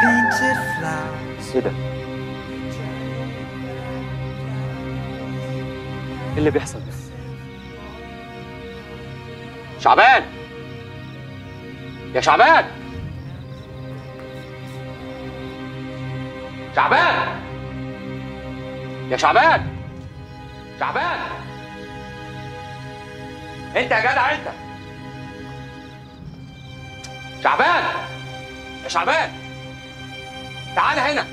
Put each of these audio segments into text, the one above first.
painted flowers. ايه ده؟ ايه اللي بيحصل ده؟ شعبان يا شعبان شعبان يا شعبان شعبان انت يا جدع انت شعبان يا شعبان تعال هنا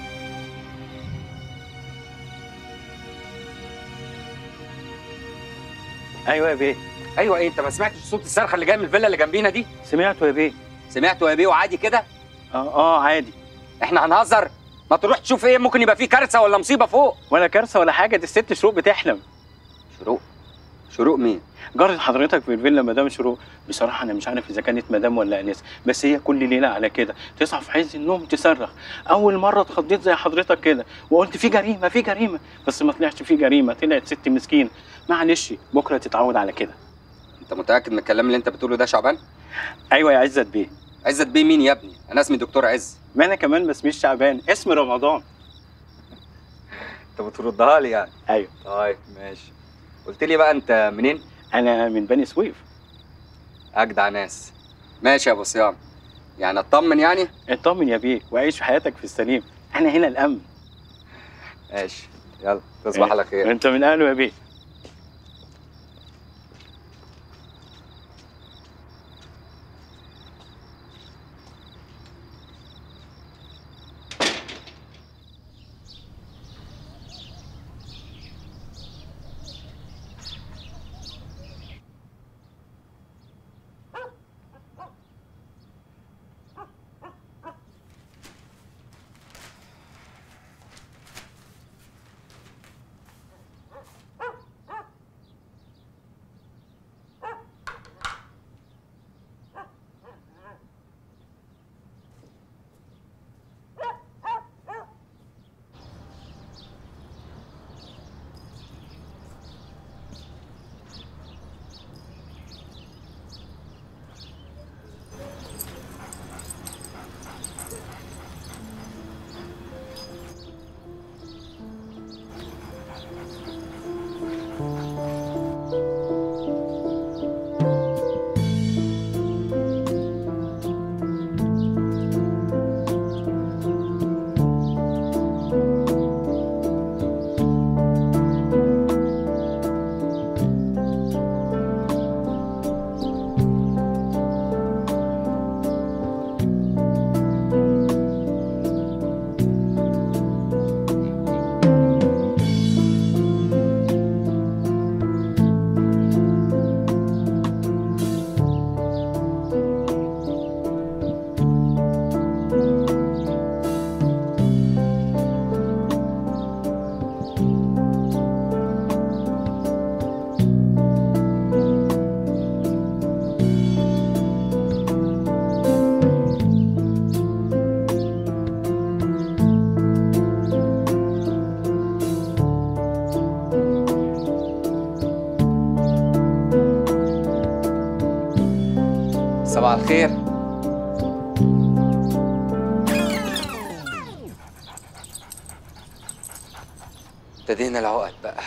ايوه يا بيه ايوه ايه انت ما سمعتش صوت الصرخه اللي جايه من الفيلا اللي جنبينا دي سمعته يا بيه سمعته يا بيه وعادي كده اه اه عادي احنا هنهزر ما تروح تشوف ايه ممكن يبقى فيه كارثه ولا مصيبه فوق ولا كارثه ولا حاجه دي الست شروق بتحلم شروق شروق مين جارة حضرتك في الفيلا مدام شروق بصراحه انا مش عارف اذا كانت مدام ولا انسه بس هي كل ليله على كده تصحى في عز النوم تصرخ اول مره اتخضيت زي حضرتك كده وقلت في جريمه في جريمه بس ما طلعش في جريمه طلعت ست مسكينه معلش بكره تتعود على كده انت متاكد من الكلام اللي انت بتقوله ده يا شعبان ايوه يا عزت بيه عزت بيه مين يا ابني انا اسمي دكتور عز ما انا كمان ما اسميش شعبان اسم رمضان انت بتردها لي يعني ايوه طيب ماشي قلت لي بقى انت منين انا من بني سويف اجدع ناس ماشي يا ابو صيام يعني اطمن يعني اطمن يا بيه وعيش حياتك في السليم انا هنا الامن ماشي يلا تصبح على خير انت من اهله يا بيه صباح الخير ابتدينا العقد بقى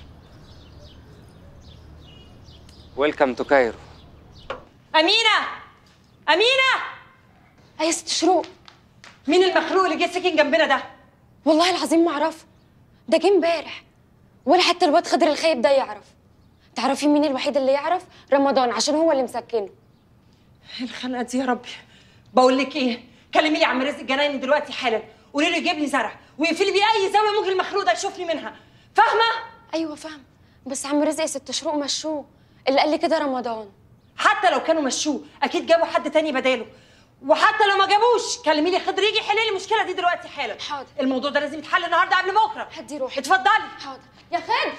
ويلكم تو كايرو أمينة أمينة يا ست شروق مين المخلوق اللي جه ساكن جنبنا ده؟ والله العظيم ما اعرفه ده جه امبارح ولا حتى الواد خضر الخايب ده يعرف تعرفي مين الوحيد اللي يعرف رمضان عشان هو اللي مسكنه إيه الخنقة دي يا ربي بقول لك ايه كلمي لي عم رزق الجنايني دلوقتي حالا قولي له يجيب لي زرع ويقفلي بيه اي زاويه ممكن المخلوق ده يشوفني منها فاهمه ايوه فاهم بس عم رزق يا ست شروق مشوه اللي قال لي كده رمضان حتى لو كانوا مشوه اكيد جابوا حد تاني بداله وحتى لو ما جابوش كلمي لي خضر يجي يحل لي المشكله دي دلوقتي حالا حاضر. الموضوع ده لازم يتحل النهارده قبل بكره هدي روحي اتفضلي حاضر يا خضر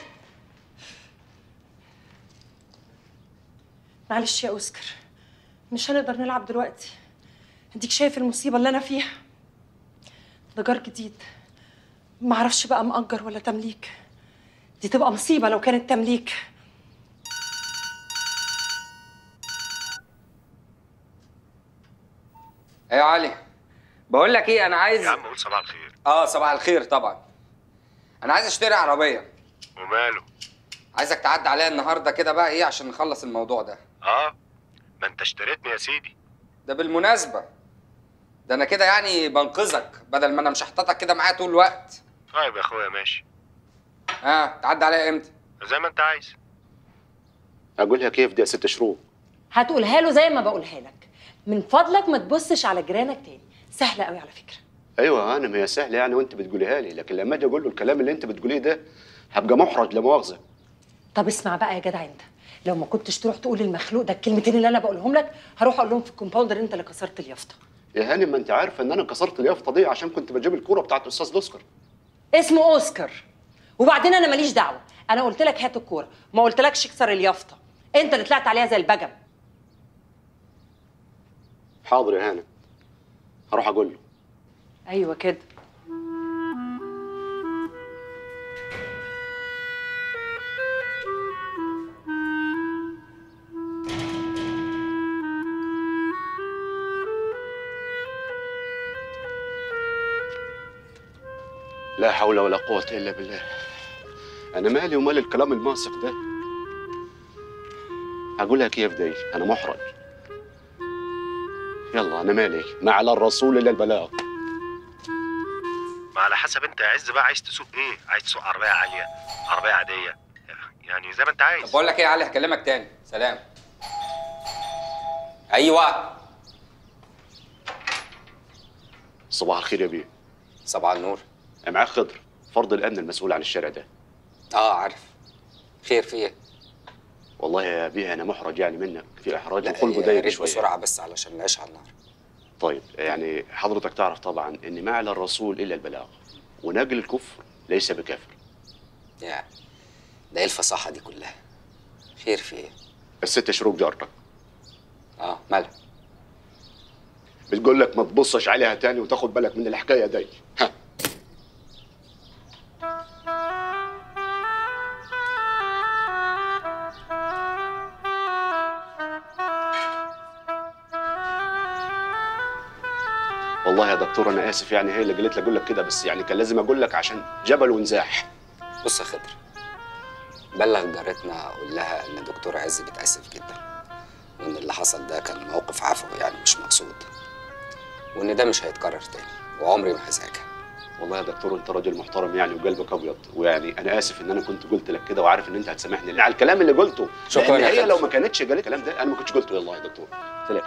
معلش يا اوسكار مش هنقدر نلعب دلوقتي اديك شايف المصيبه اللي انا فيها ده جار جديد معرفش بقى مأجر ولا تمليك دي تبقى مصيبه لو كانت تمليك ايه يا علي بقول لك ايه انا عايز يا عم قول صباح الخير اه صباح الخير طبعا انا عايز اشتري عربيه وماله عايزك تعدي عليا النهارده كده بقى ايه عشان نخلص الموضوع ده اه ما انت اشتريتني يا سيدي ده بالمناسبه ده انا كده يعني بنقذك بدل ما انا مشحططك كده معايا طول الوقت طيب يا اخويا ماشي ها آه. تعدي عليا امتى زي ما انت عايز اقولها كيف دي يا ست شروق هتقولها له زي ما بقولها لك من فضلك ما تبصش على جيرانك تاني سهله قوي على فكره ايوه انا ما هي سهله يعني وانت بتقوليها لي لكن لما اجي اقول له الكلام اللي انت بتقوليه ده هبقى محرج لا مؤاخذه طب اسمع بقى يا جدع انت لو ما كنتش تروح تقول للمخلوق ده الكلمتين اللي انا بقولهم لك هروح اقول لهم في الكومباوندر انت اللي كسرت اليافطه يا هانم ما انت عارفه ان انا كسرت اليافطه دي عشان كنت بجيب الكوره بتاعت الاستاذ دوسكر اسمه اوسكار وبعدين انا ماليش دعوه انا قلت لك هات الكوره ما قلتلكش اكسر اليافطه انت اللي طلعت عليها زي البجم حاضر يا هانم هروح اقول له ايوه كده لا حول ولا قوه الا بالله انا مالي ومال الكلام الماسق ده هقولها كيف دي انا محرج يلا انا مالي ما على الرسول الا البلاغ ما على حسب انت يا عز بقى عايز تسوق ايه عايز تسوق عربيه عاليه عربيه عاديه يعني زي ما انت طب عايز بقول لك ايه يا علي هكلمك تاني سلام ايوه صباح الخير يا بيه صباح النور معاك خضر فرد الامن المسؤول عن الشارع ده اه عارف خير في ايه والله يا بيه انا محرج يعني منك في احراج لا القلب يا ضيق ريت شويه بسرعه بس علشان نعيش على النار طيب يعني حضرتك تعرف طبعا ان ما على الرسول الا البلاغ وناقل الكفر ليس بكافر يا ده ايه الفصاحه دي كلها خير في ايه الست شروق جارتك اه مالها بتقول لك ما تبصش عليها تاني وتاخد بالك من الحكايه دي ها والله يا دكتور انا اسف يعني هي اللي قالت لي اقول لك كده بس يعني كان لازم اقول لك عشان جبل ونزاح بص يا خضر بلغ جارتنا قول لها ان دكتور عز بيتاسف جدا وان اللي حصل ده كان موقف عفوي يعني مش مقصود وان ده مش هيتكرر تاني وعمري ما هزعجها والله يا دكتور انت راجل محترم يعني وقلبك ابيض ويعني انا اسف ان انا كنت قلت لك كده وعارف ان انت هتسامحني على الكلام اللي قلته شكراً لأن يا هي خالد. لو ما كانتش قالت الكلام ده انا ما كنتش قلته يلا يا دكتور سلام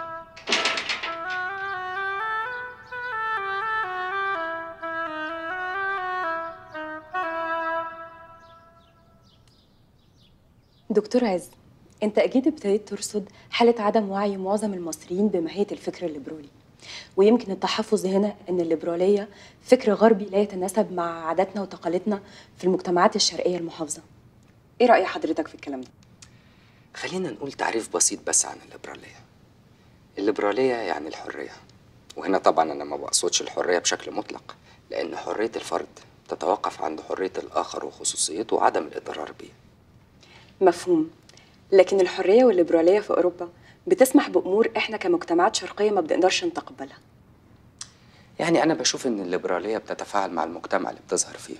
دكتور عز انت اكيد ابتديت ترصد حاله عدم وعي معظم المصريين بماهيه الفكر الليبرالي ويمكن التحفظ هنا ان الليبراليه فكر غربي لا يتناسب مع عاداتنا وتقاليدنا في المجتمعات الشرقيه المحافظه ايه راي حضرتك في الكلام ده خلينا نقول تعريف بسيط بس عن الليبرالية الليبرالية يعني الحرية وهنا طبعا أنا ما بقصدش الحرية بشكل مطلق لأن حرية الفرد تتوقف عند حرية الآخر وخصوصيته وعدم الإضرار بيه مفهوم لكن الحريه والليبراليه في اوروبا بتسمح بامور احنا كمجتمعات شرقيه ما بنقدرش نتقبلها يعني أنا بشوف إن الليبرالية بتتفاعل مع المجتمع اللي بتظهر فيه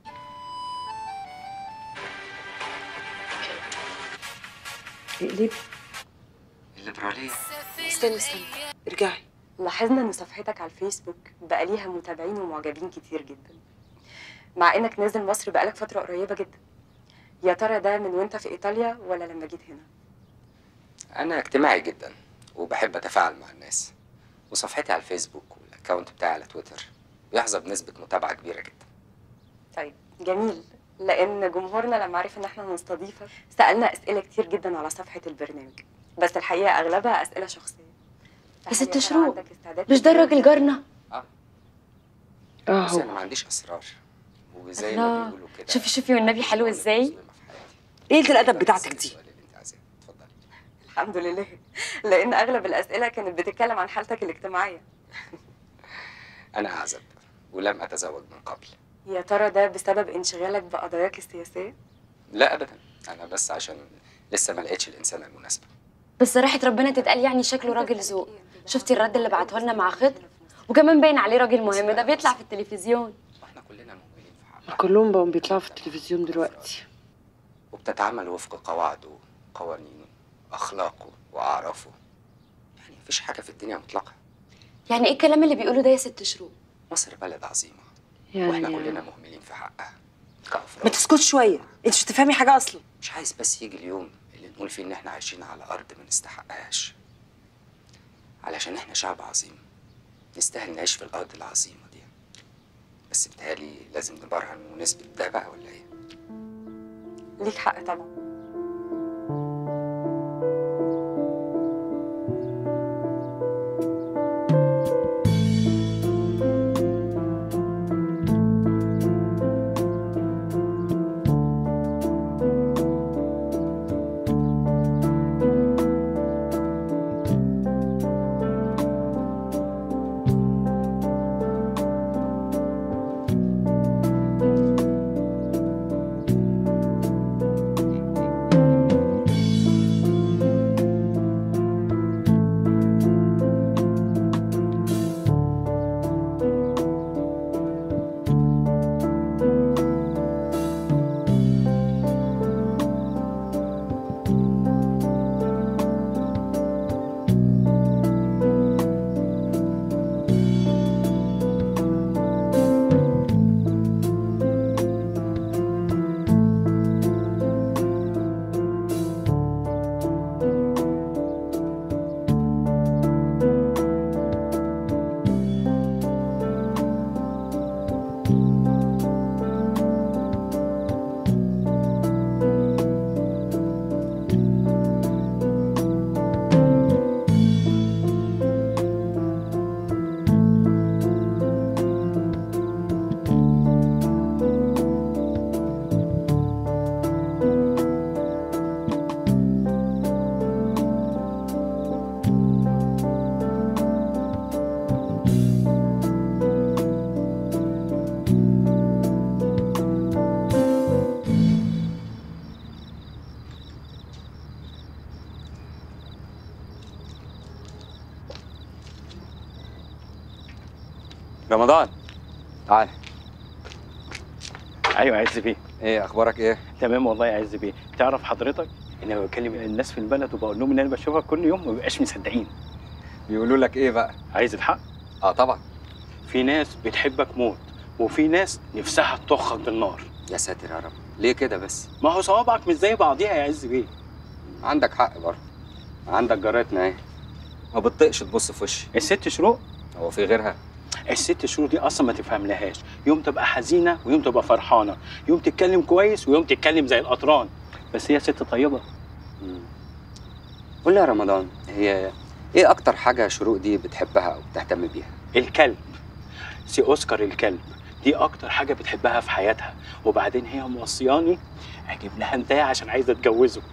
اقلبي الليبرالية استني استني ارجعي لاحظنا ان صفحتك على الفيسبوك بقى ليها متابعين ومعجبين كتير جدا مع انك نازل مصر بقالك فتره قريبه جدا يا ترى ده من وانت في ايطاليا ولا لما جيت هنا أنا اجتماعي جدا وبحب أتفاعل مع الناس وصفحتي على الفيسبوك والأكاونت بتاعي على تويتر بيحظى بنسبة متابعة كبيرة جدا طيب جميل لان جمهورنا لما عرف ان احنا هنستضيفك سالنا اسئله كتير جدا على صفحه البرنامج بس الحقيقه اغلبها اسئله شخصيه يا ست هل شروق، عندك استعداد مش ده تجاوب؟ الراجل جارنا اه بس هو أنا ما عنديش أسرار وزي ما الله. بيقولوا كده شوفي شوفي والنبي حلو ازاي ايه الادب بتاعتك دي السؤال اللي أنت عايزاه اتفضلي الحمد لله لان اغلب الاسئله كانت بتتكلم عن حالتك الاجتماعيه أنا أعزب ولم أتزوج من قبل يا ترى ده بسبب انشغالك بقضاياك السياسيه لا أبدا أنا بس عشان لسه ما لقيتش الإنسانة المناسبة بس راحة ربنا تتقال يعني شكله راجل ذوق شفتي الرد اللي بعته لنا مع خضر وكمان باين عليه راجل مهم ده بيطلع في التلفزيون واحنا كلنا مهملين في حقها كلهم بقوا بيطلعوا في التلفزيون دلوقتي وبتتعامل وفق قواعده وقوانينه واخلاقه واعرافه يعني مفيش حاجه في الدنيا مطلقه يعني ايه الكلام اللي بيقوله ده يا ست شروق مصر بلد عظيمه يعني واحنا كلنا مهملين في حقها كأفراد ما تسكتش شويه انت مش تفهمي حاجه اصلا مش عايز بس يجي اليوم اللي نقول فيه ان احنا عايشين على ارض ما نستحقهاش علشان احنا شعب عظيم نستاهل نعيش في الارض العظيمه دي بس بتهيألي لازم نبرهن ونثبت ده بقى ولا ايه ليك حق طبعا رمضان تعال ايوه عز بيه ايه اخبارك ايه تمام والله يا عز بيه تعرف حضرتك ان انا بكلم الناس في البلد وبقول لهم ان انا بشوفك كل يوم ما بيبقاش مصدقين بيقولوا لك ايه بقى عايز الحق اه طبعا في ناس بتحبك موت وفي ناس نفسها تطخك بالنار يا ساتر يا رب ليه كده بس ما هو صوابعك مش زي بعضيها يا عز بيه عندك حق برضه عندك جارتنا ايه ما بتطقش تبص في وشي الست شروق هو في غيرها الست شهور دي اصلا ما تفهم لهاش يوم تبقى حزينه ويوم تبقى فرحانه يوم تتكلم كويس ويوم تتكلم زي القطران بس هي ست طيبه مم. قول لي يا رمضان هي ايه اكتر حاجه شروق دي بتحبها او بتهتم بيها الكلب سي اوسكار الكلب دي اكتر حاجه بتحبها في حياتها وبعدين هي موصياني اجيب لها انتهى عشان عايزه اتجوزه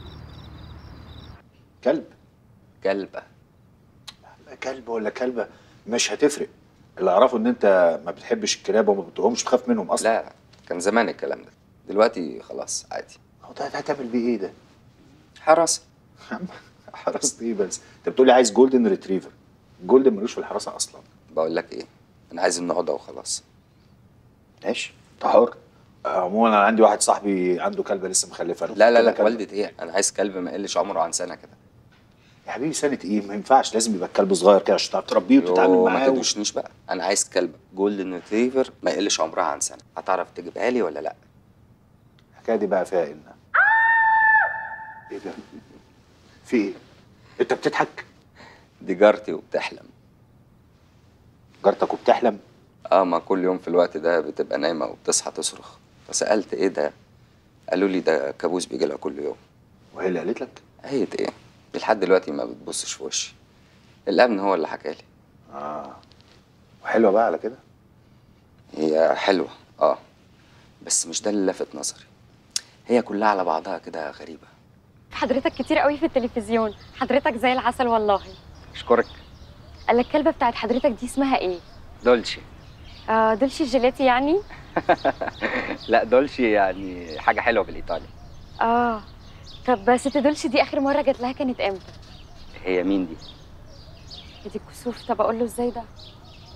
كلب كلبه كلب ولا كلبه مش هتفرق اللي اعرفه ان انت ما بتحبش الكلاب وما بتطيقهمش بتخاف منهم اصلا لا كان زمان الكلام ده دلوقتي خلاص عادي هو ده هتعمل بيه ايه ده؟ حراسه يا عم حراسه ايه بس؟ انت بتقولي عايز جولدن ريتريفر جولدن ملوش في الحراسه اصلا بقول لك ايه انا عايز النهارده وخلاص ماشي انت حر عموما انا عندي واحد صاحبي عنده كلبه لسه مخلفه أنا لا لا كنت لا كلب. والدة ايه انا عايز كلب ما يقلش عمره عن سنه كده يا حبيبي سنه ايه ما ينفعش لازم يبقى الكلب صغير كده عشان تعرف تربيه وتتعامل يوه، ما معاه و... تدوشنيش بقى انا عايز كلب جولدن ريتريفر ما يقلش عمرها عن سنه هتعرف تجيبها لي ولا لا الحكايه دي بقى فيها ان ايه ده؟ في ايه؟ انت بتضحك؟ دي جارتي وبتحلم جارتك وبتحلم؟ اه ما كل يوم في الوقت ده بتبقى نايمه وبتصحى تصرخ فسالت ايه ده قالوا لي ده كابوس بيجي لها كل يوم وهي اللي قالت لك؟ هي ايه دي لحد دلوقتي ما بتبصش في وشي الامن هو اللي حكى لي اه وحلوه بقى على كده؟ هي حلوه اه بس مش ده اللي لفت نظري هي كلها على بعضها كده غريبه حضرتك كتير قوي في التلفزيون حضرتك زي العسل والله اشكرك قال الكلبه بتاعت حضرتك دي اسمها ايه دولشي آه دولشي جيلاتي يعني لا دولشي يعني حاجه حلوه بالايطالي اه طب ست دولشي دي اخر مره جات لها كانت امتى هي مين دي دي كسوف طب اقول له ازاي ده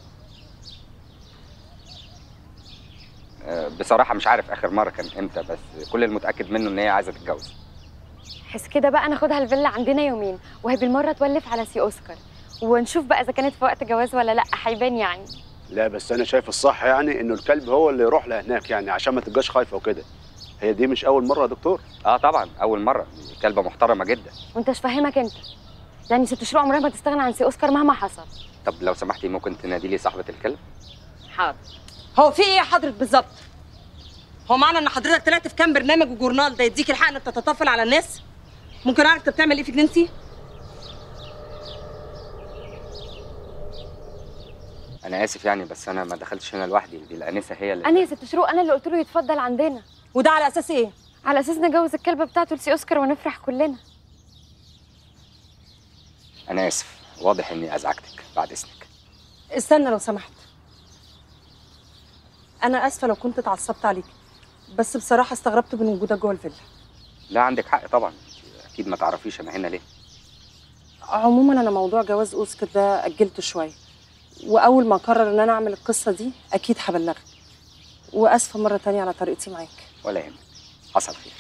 بصراحه مش عارف اخر مره كان امتى بس كل المتاكد منه ان هي عايزه تتجوز حس كده بقى ناخدها الفيلا عندنا يومين وهي بالمره تولف على سي اوسكار ونشوف بقى اذا كانت في وقت جواز ولا لا هيبان يعني لا بس انا شايف الصح يعني انه الكلب هو اللي يروح لهناك يعني عشان ما تبقاش خايفه وكده هي دي مش اول مره يا دكتور اه طبعا اول مره كلبه محترمه جدا وانت مش فاهمك انت يعني ست شهور عمرها ما تستغنى عن سي اوسكار مهما حصل طب لو سمحتي ممكن تنادي لي صاحبه الكلب حاضر هو في ايه يا حضرة بالظبط؟ هو معنى ان حضرتك طلعت في كام برنامج وجورنال ده يديك الحق انك تتطفل على الناس؟ ممكن اعرف انت بتعمل ايه في جنينتي؟ انا اسف يعني بس انا ما دخلتش هنا لوحدي دي الانسه هي اللي انا يا ست شروق انا اللي قلت له يتفضل عندنا وده على اساس ايه؟ على اساس نجوز الكلبه بتاعته لسي اوسكار ونفرح كلنا انا اسف واضح اني ازعجتك بعد اذنك استنى لو سمحت انا اسفه لو كنت اتعصبت عليك بس بصراحه استغربت من وجودك جوه الفيلا لا عندك حق طبعا اكيد ما تعرفيش انا هنا ليه عموما انا موضوع جواز اوسكار ده اجلته شويه واول ما اقرر ان انا اعمل القصه دي اكيد هبلغك واسفه مره تانية على طريقتي معاك ولا يهمك حصل خير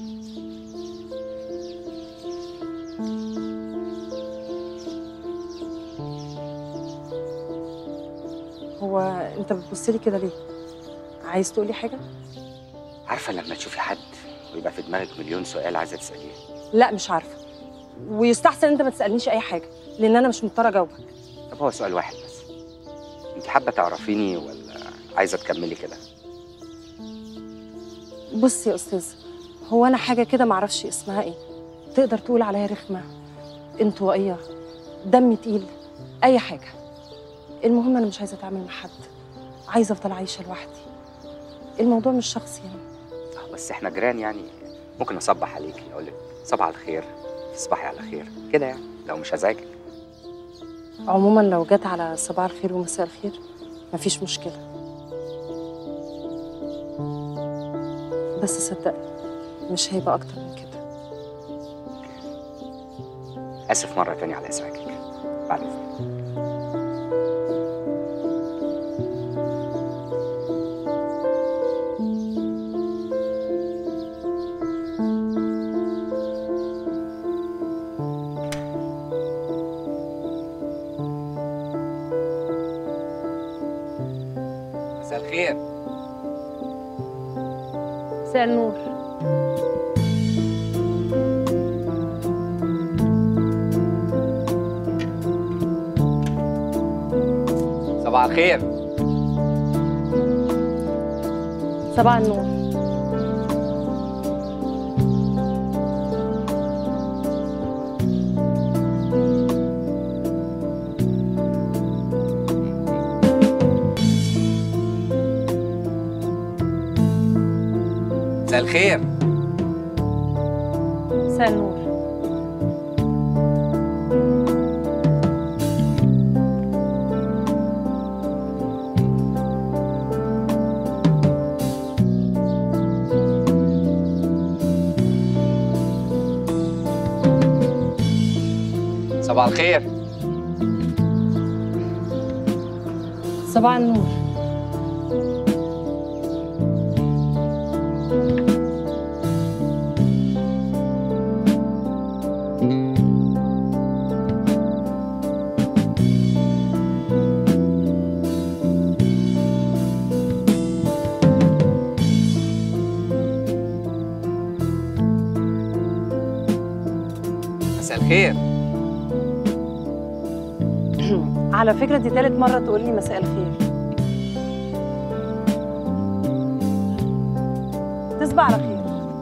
هو انت بتبص لي كده ليه عايز تقولي حاجه عارفه لما تشوفي حد ويبقى في دماغك مليون سؤال عايزه تساليه لا مش عارفه ويستحسن انت ما تسالنيش اي حاجه لان انا مش مضطره اجاوبك طب هو سؤال واحد بس انت حابه تعرفيني ولا عايزه تكملي كده بص يا استاذ هو انا حاجه كده معرفش اسمها ايه تقدر تقول عليها رخمه انطوائيه دم تقيل اي حاجه المهم انا مش عايزه اتعامل مع حد عايزه افضل عايشه لوحدي الموضوع مش شخصي يعني آه، بس احنا جيران يعني ممكن اصبح عليكي اقول لك صباح الخير تصبحي على خير كده يعني لو مش هزعجك عموما لو جت على صباح الخير ومساء الخير مفيش مشكله بس صدقني مش هيبقى اكتر من كده اسف مره تانية على ازعاجك بعد اذنك مساء الخير مساء النور صباح الخير صباح النور مساء الخير مساء النور صباح الخير صباح النور مساء الخير على فكرة دي تالت مرة تقول لي مساء الخير تصبح على خير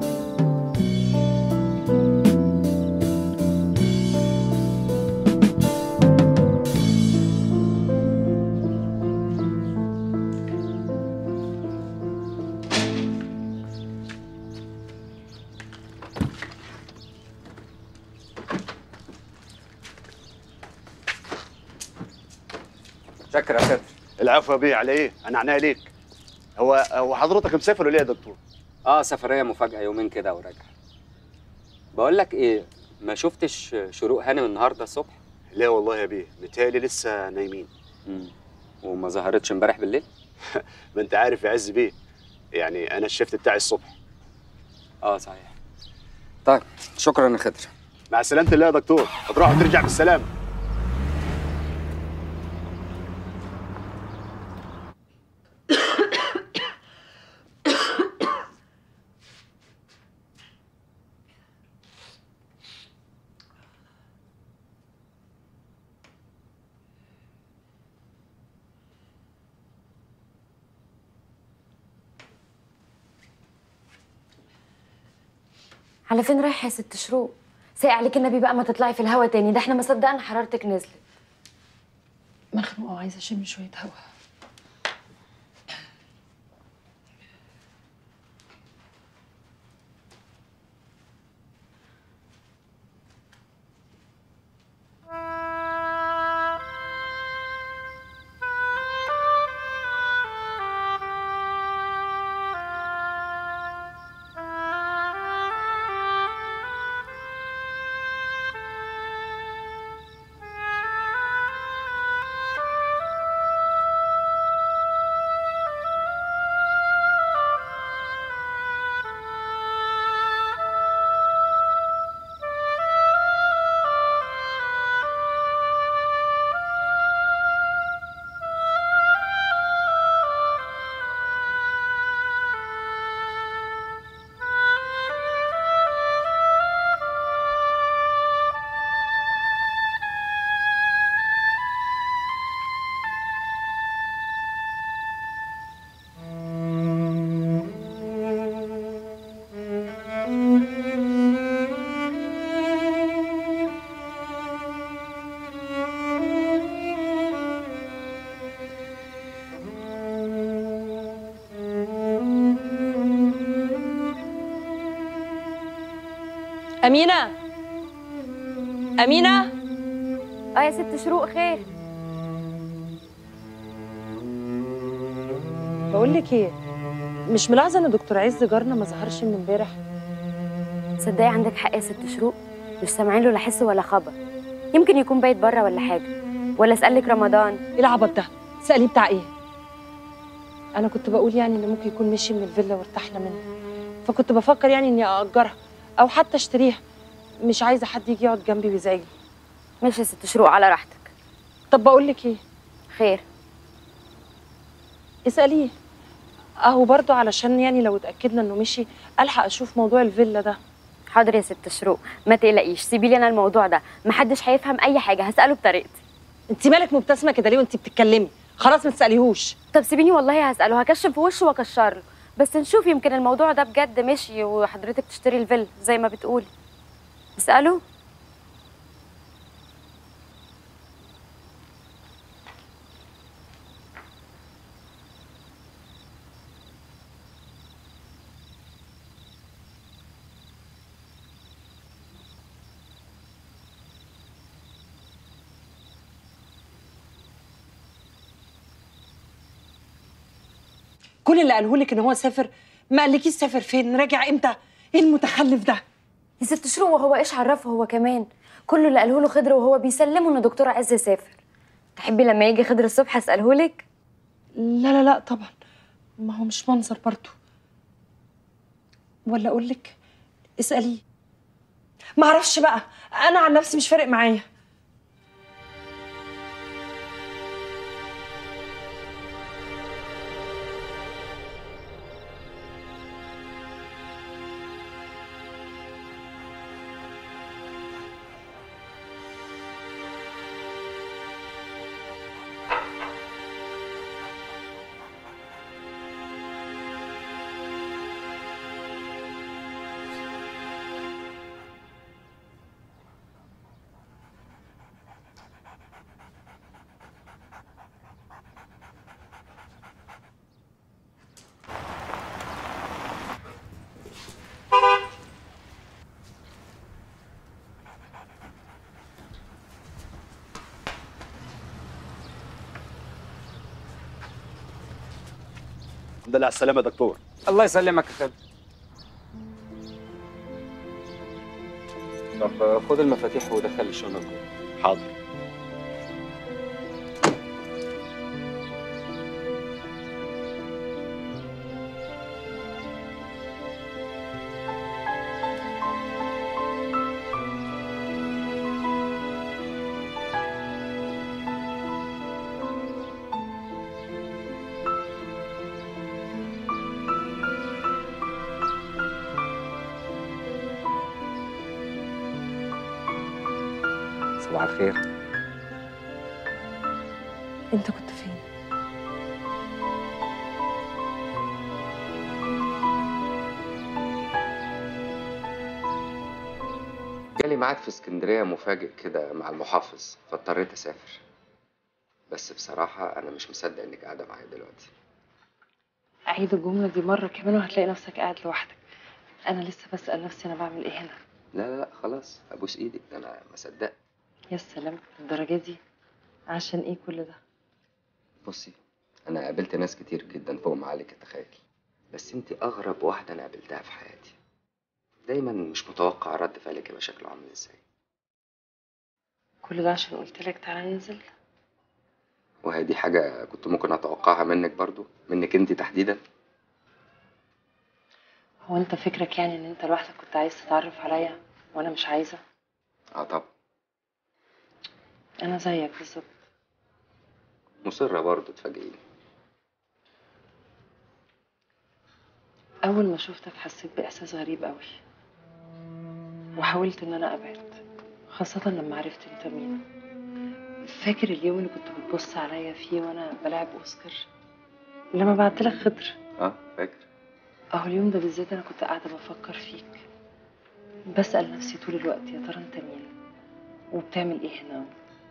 شكرا يا ستر العفو يا بيه على ايه انا عناية ليك هو هو حضرتك مسافر ولا ايه يا دكتور اه سفريه مفاجاه يومين كده وراجع بقول لك ايه ما شفتش شروق هانم النهارده الصبح لا والله يا بيه متهيألي لسه نايمين مم. وما ظهرتش امبارح بالليل ما انت عارف يا عز بيه يعني انا الشفت بتاعي الصبح اه صحيح طيب شكرا يا خضر مع سلامه الله يا دكتور هتروح وترجع بالسلامه على فين رايحه يا ست شروق ساقع عليك النبي بقى ما تطلعي في الهوا تاني ده احنا ما صدقنا حرارتك نزلت مخنوقه وعايزه اشم شويه هوا امينه امينه اه يا ست شروق خير بقول لك ايه مش ملاحظه ان دكتور عز جارنا ما ظهرش من امبارح تصدقي عندك حق يا ست شروق مش سامعين له لا حس ولا خبر يمكن يكون بايت بره ولا حاجه ولا اسالك رمضان ايه العبط ده سأليه بتاع ايه انا كنت بقول يعني ان ممكن يكون مشي من الفيلا وارتحنا منها فكنت بفكر يعني اني ااجرها او حتى اشتريها مش عايزه حد يجي يقعد جنبي ويزعجني ماشي يا ست شروق على راحتك طب بقول لك ايه خير اساليه اهو برضو علشان يعني لو اتاكدنا انه مشي الحق اشوف موضوع الفيلا ده حاضر يا ست شروق ما تقلقيش سيبي لي انا الموضوع ده محدش هيفهم اي حاجه هساله بطريقتي انت مالك مبتسمه كده ليه وانت بتتكلمي خلاص ما تساليهوش طب سيبيني والله هساله هكشف في وشه واكشر له بس نشوف يمكن الموضوع ده بجد مشي وحضرتك تشتري الفيلا زي ما بتقولي اساله كل اللي قاله لك ان هو سافر ما قالكيش سافر فين راجع امتى ايه المتخلف ده يا ست شروق وهو ايش عرفه هو كمان كله اللي قاله له خضر وهو بيسلمه ان دكتور عز سافر تحبي لما يجي خضر الصبح اساله لك لا لا لا طبعا ما هو مش منظر برضه ولا اقول لك اساليه ما اعرفش بقى انا عن نفسي مش فارق معايا الحمد لله على السلامه يا دكتور الله يسلمك يا خالد طب خد المفاتيح ودخل الشنط جوه حاضر صباح الخير انت كنت فين جالي ميعاد في اسكندرية مفاجئ كده مع المحافظ فاضطريت أسافر بس بصراحة أنا مش مصدق إنك قاعدة معايا دلوقتي عيد الجملة دي مرة كمان وهتلاقي نفسك قاعد لوحدك أنا لسه بسأل نفسي أنا بعمل إيه هنا لا لا لا خلاص أبوس إيدك ده أنا ما صدقت يا سلام الدرجة دي عشان إيه كل ده بصي أنا قابلت ناس كتير جدا فوق ما عليك تتخيل بس أنت أغرب واحدة أنا قابلتها في حياتي دايما مش متوقع رد فعلك يبقى شكله عامل إزاي كل ده عشان قلت لك تعالى ننزل وهي دي حاجة كنت ممكن أتوقعها منك برضو منك أنت تحديدا هو أنت فكرك يعني إن أنت لوحدك كنت عايز تتعرف عليا وأنا مش عايزة اه طبعا أنا زيك بالظبط مصرة برضو تفاجئيني أول ما شفتك حسيت بإحساس غريب قوي وحاولت إن أنا أبعد خاصة لما عرفت أنت مين فاكر اليوم اللي كنت بتبص عليا فيه وأنا بلعب أوسكار لما بعتلك خضر اه فاكر أهو اليوم ده بالذات أنا كنت قاعدة بفكر فيك بسأل نفسي طول الوقت يا ترى أنت مين وبتعمل إيه هنا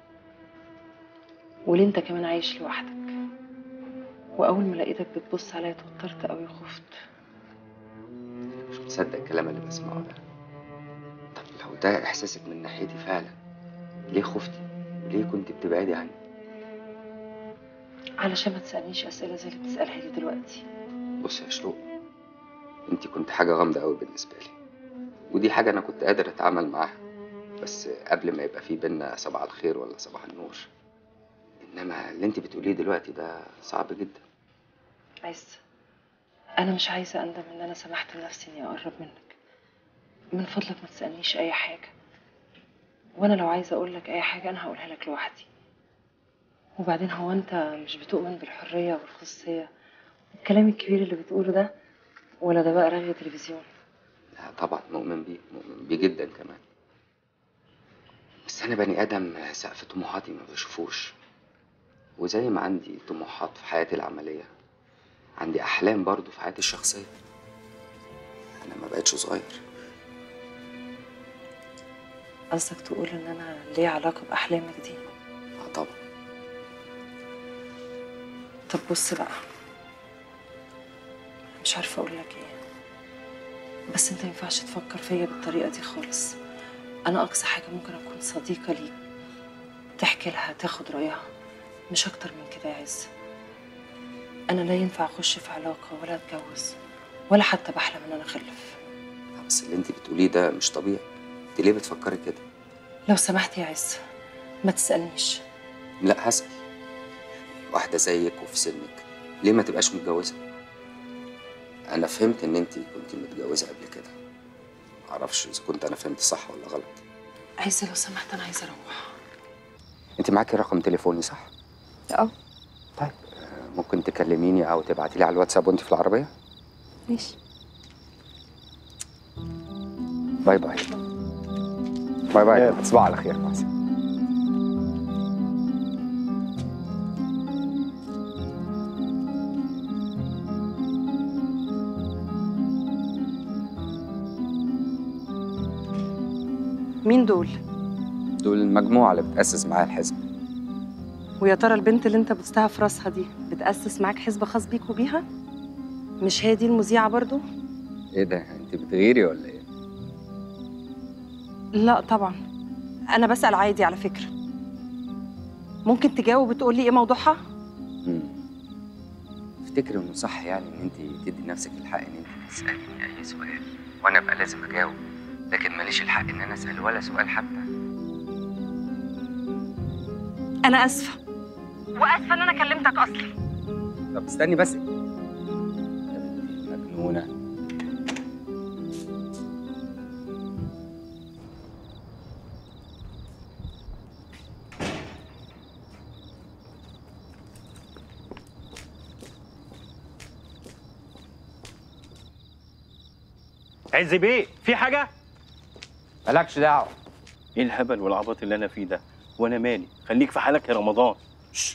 وليه أنت كمان عايش لوحدك وأول ما لقيتك بتبص عليا اتوترت أوي وخفت مش مصدق الكلام اللي بسمعه ده طب لو ده إحساسك من ناحيتي فعلا ليه خفتي؟ ليه كنت بتبعدي عني؟ علشان ما تسألنيش أسئلة زي اللي بتسألها لي دلوقتي بصي يا شروق انت كنت حاجة غامضة قوي بالنسبة لي ودي حاجة أنا كنت قادر أتعامل معاها بس قبل ما يبقى في بينا صباح الخير ولا صباح النور إنما اللي انت بتقوليه دلوقتي ده صعب جدا عز أنا مش عايزة أندم إن أنا سمحت لنفسي إني أقرب منك من فضلك ما تسألنيش أي حاجة وأنا لو عايزة أقول لك أي حاجة أنا هقولها لك لوحدي وبعدين هو أنت مش بتؤمن بالحرية والخصوصية الكلام الكبير اللي بتقوله ده ولا ده بقى رغي تلفزيون لا طبعا مؤمن بيه مؤمن بيه جدا كمان بس أنا بني آدم سقف طموحاتي ما بشوفوش وزي ما عندي طموحات في حياتي العملية عندي أحلام برضو في حياتي الشخصية أنا ما بقتش صغير قصدك تقول إن أنا ليا علاقة بأحلامك دي اه طبعا طب بص بقى مش عارفة أقول لك إيه بس أنت مينفعش تفكر فيا بالطريقة دي خالص أنا أقصى حاجة ممكن أكون صديقة ليك تحكي لها تاخد رأيها مش أكتر من كده يا عز أنا لا ينفع أخش في علاقة ولا أتجوز ولا حتى بحلم إن أنا أخلف بس اللي انت بتقوليه ده مش طبيعي انت ليه بتفكري كده لو سمحت يا عز ما تسألنيش لا هسأل واحدة زيك وفي سنك ليه ما تبقاش متجوزة أنا فهمت إن أنت كنت متجوزة قبل كده معرفش إذا كنت أنا فهمت صح ولا غلط عز لو سمحت أنا عايزة أروح أنت معاكي رقم تليفوني صح؟ اه طيب آه، ممكن تكلميني أو تبعتي لي على الواتساب وأنت في العربية؟ ماشي باي باي باي باي تصبح على خير مع السلامة مين دول؟ دول المجموعة اللي بتأسس معايا الحزب ويا ترى البنت اللي انت بوستها في راسها دي بتأسس معاك حزب خاص بيك وبيها؟ مش هي دي المذيعة برضو؟ إيه ده أنت بتغيري ولا إيه؟ لا طبعا أنا بسأل عادي على فكرة ممكن تجاوب وتقول لي إيه موضوعها؟ مم. افتكر انه صح يعني ان انت تدي نفسك الحق ان انت تساليني اي سؤال وانا ابقى لازم اجاوب لكن ماليش الحق ان انا اسال ولا سؤال حتى أنا آسفة وآسفة إن أنا كلمتك أصلي طب استني بس يا بنتي مجنونه عز بيه في حاجه مالكش دعوه ايه الهبل والعبط اللي انا فيه ده وانا مالي خليك في حالك يا رمضان شش.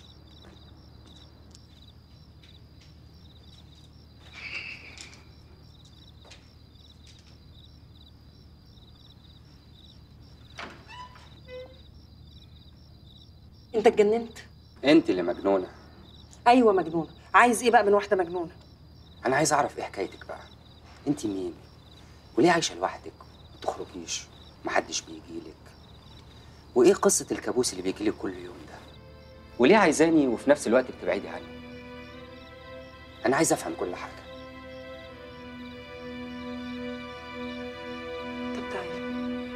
انت اتجننت انت اللي مجنونه ايوه مجنونه عايز ايه بقى من واحده مجنونه انا عايز اعرف ايه حكايتك بقى انت مين وليه عايشه لوحدك ما تخرجيش محدش بيجيلك وايه قصه الكابوس اللي بيجيلك كل يوم ده وليه عايزاني وفي نفس الوقت بتبعدي عني انا عايز افهم كل حاجه طب تعالى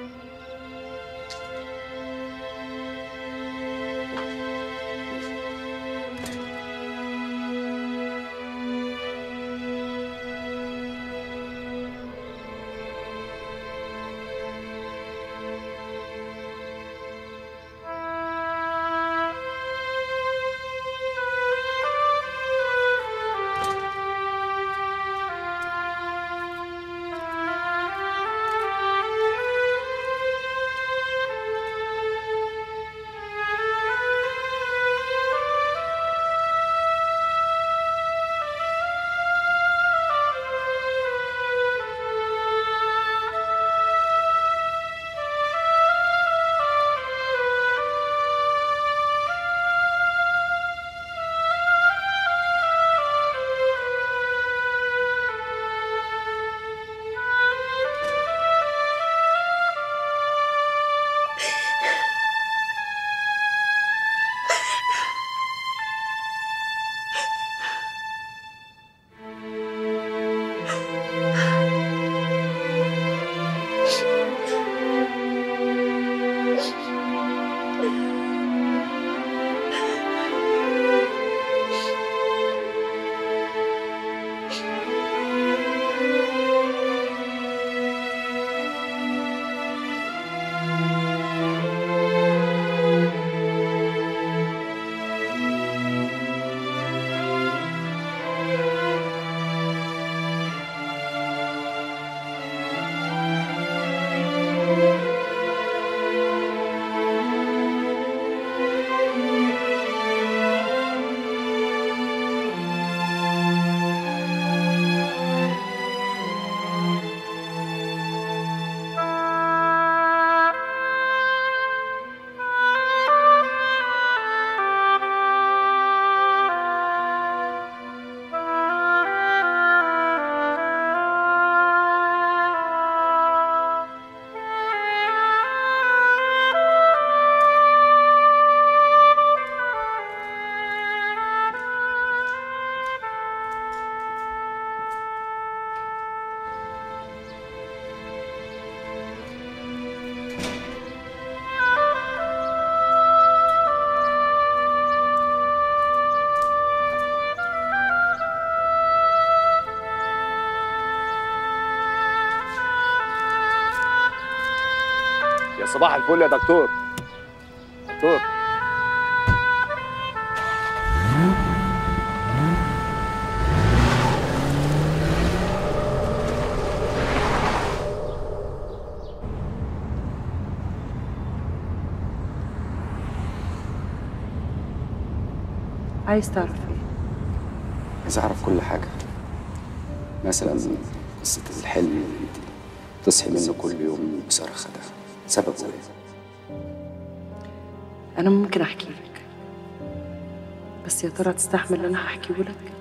يا صباح الفل يا دكتور دكتور عايز تعرف ايه عايز اعرف كل حاجه مثلا قصه الحلم اللي انت تصحي منه كل يوم بصرخه ده سببه ايه انا ممكن احكي لك بس يا ترى تستحمل اللي انا هحكيه لك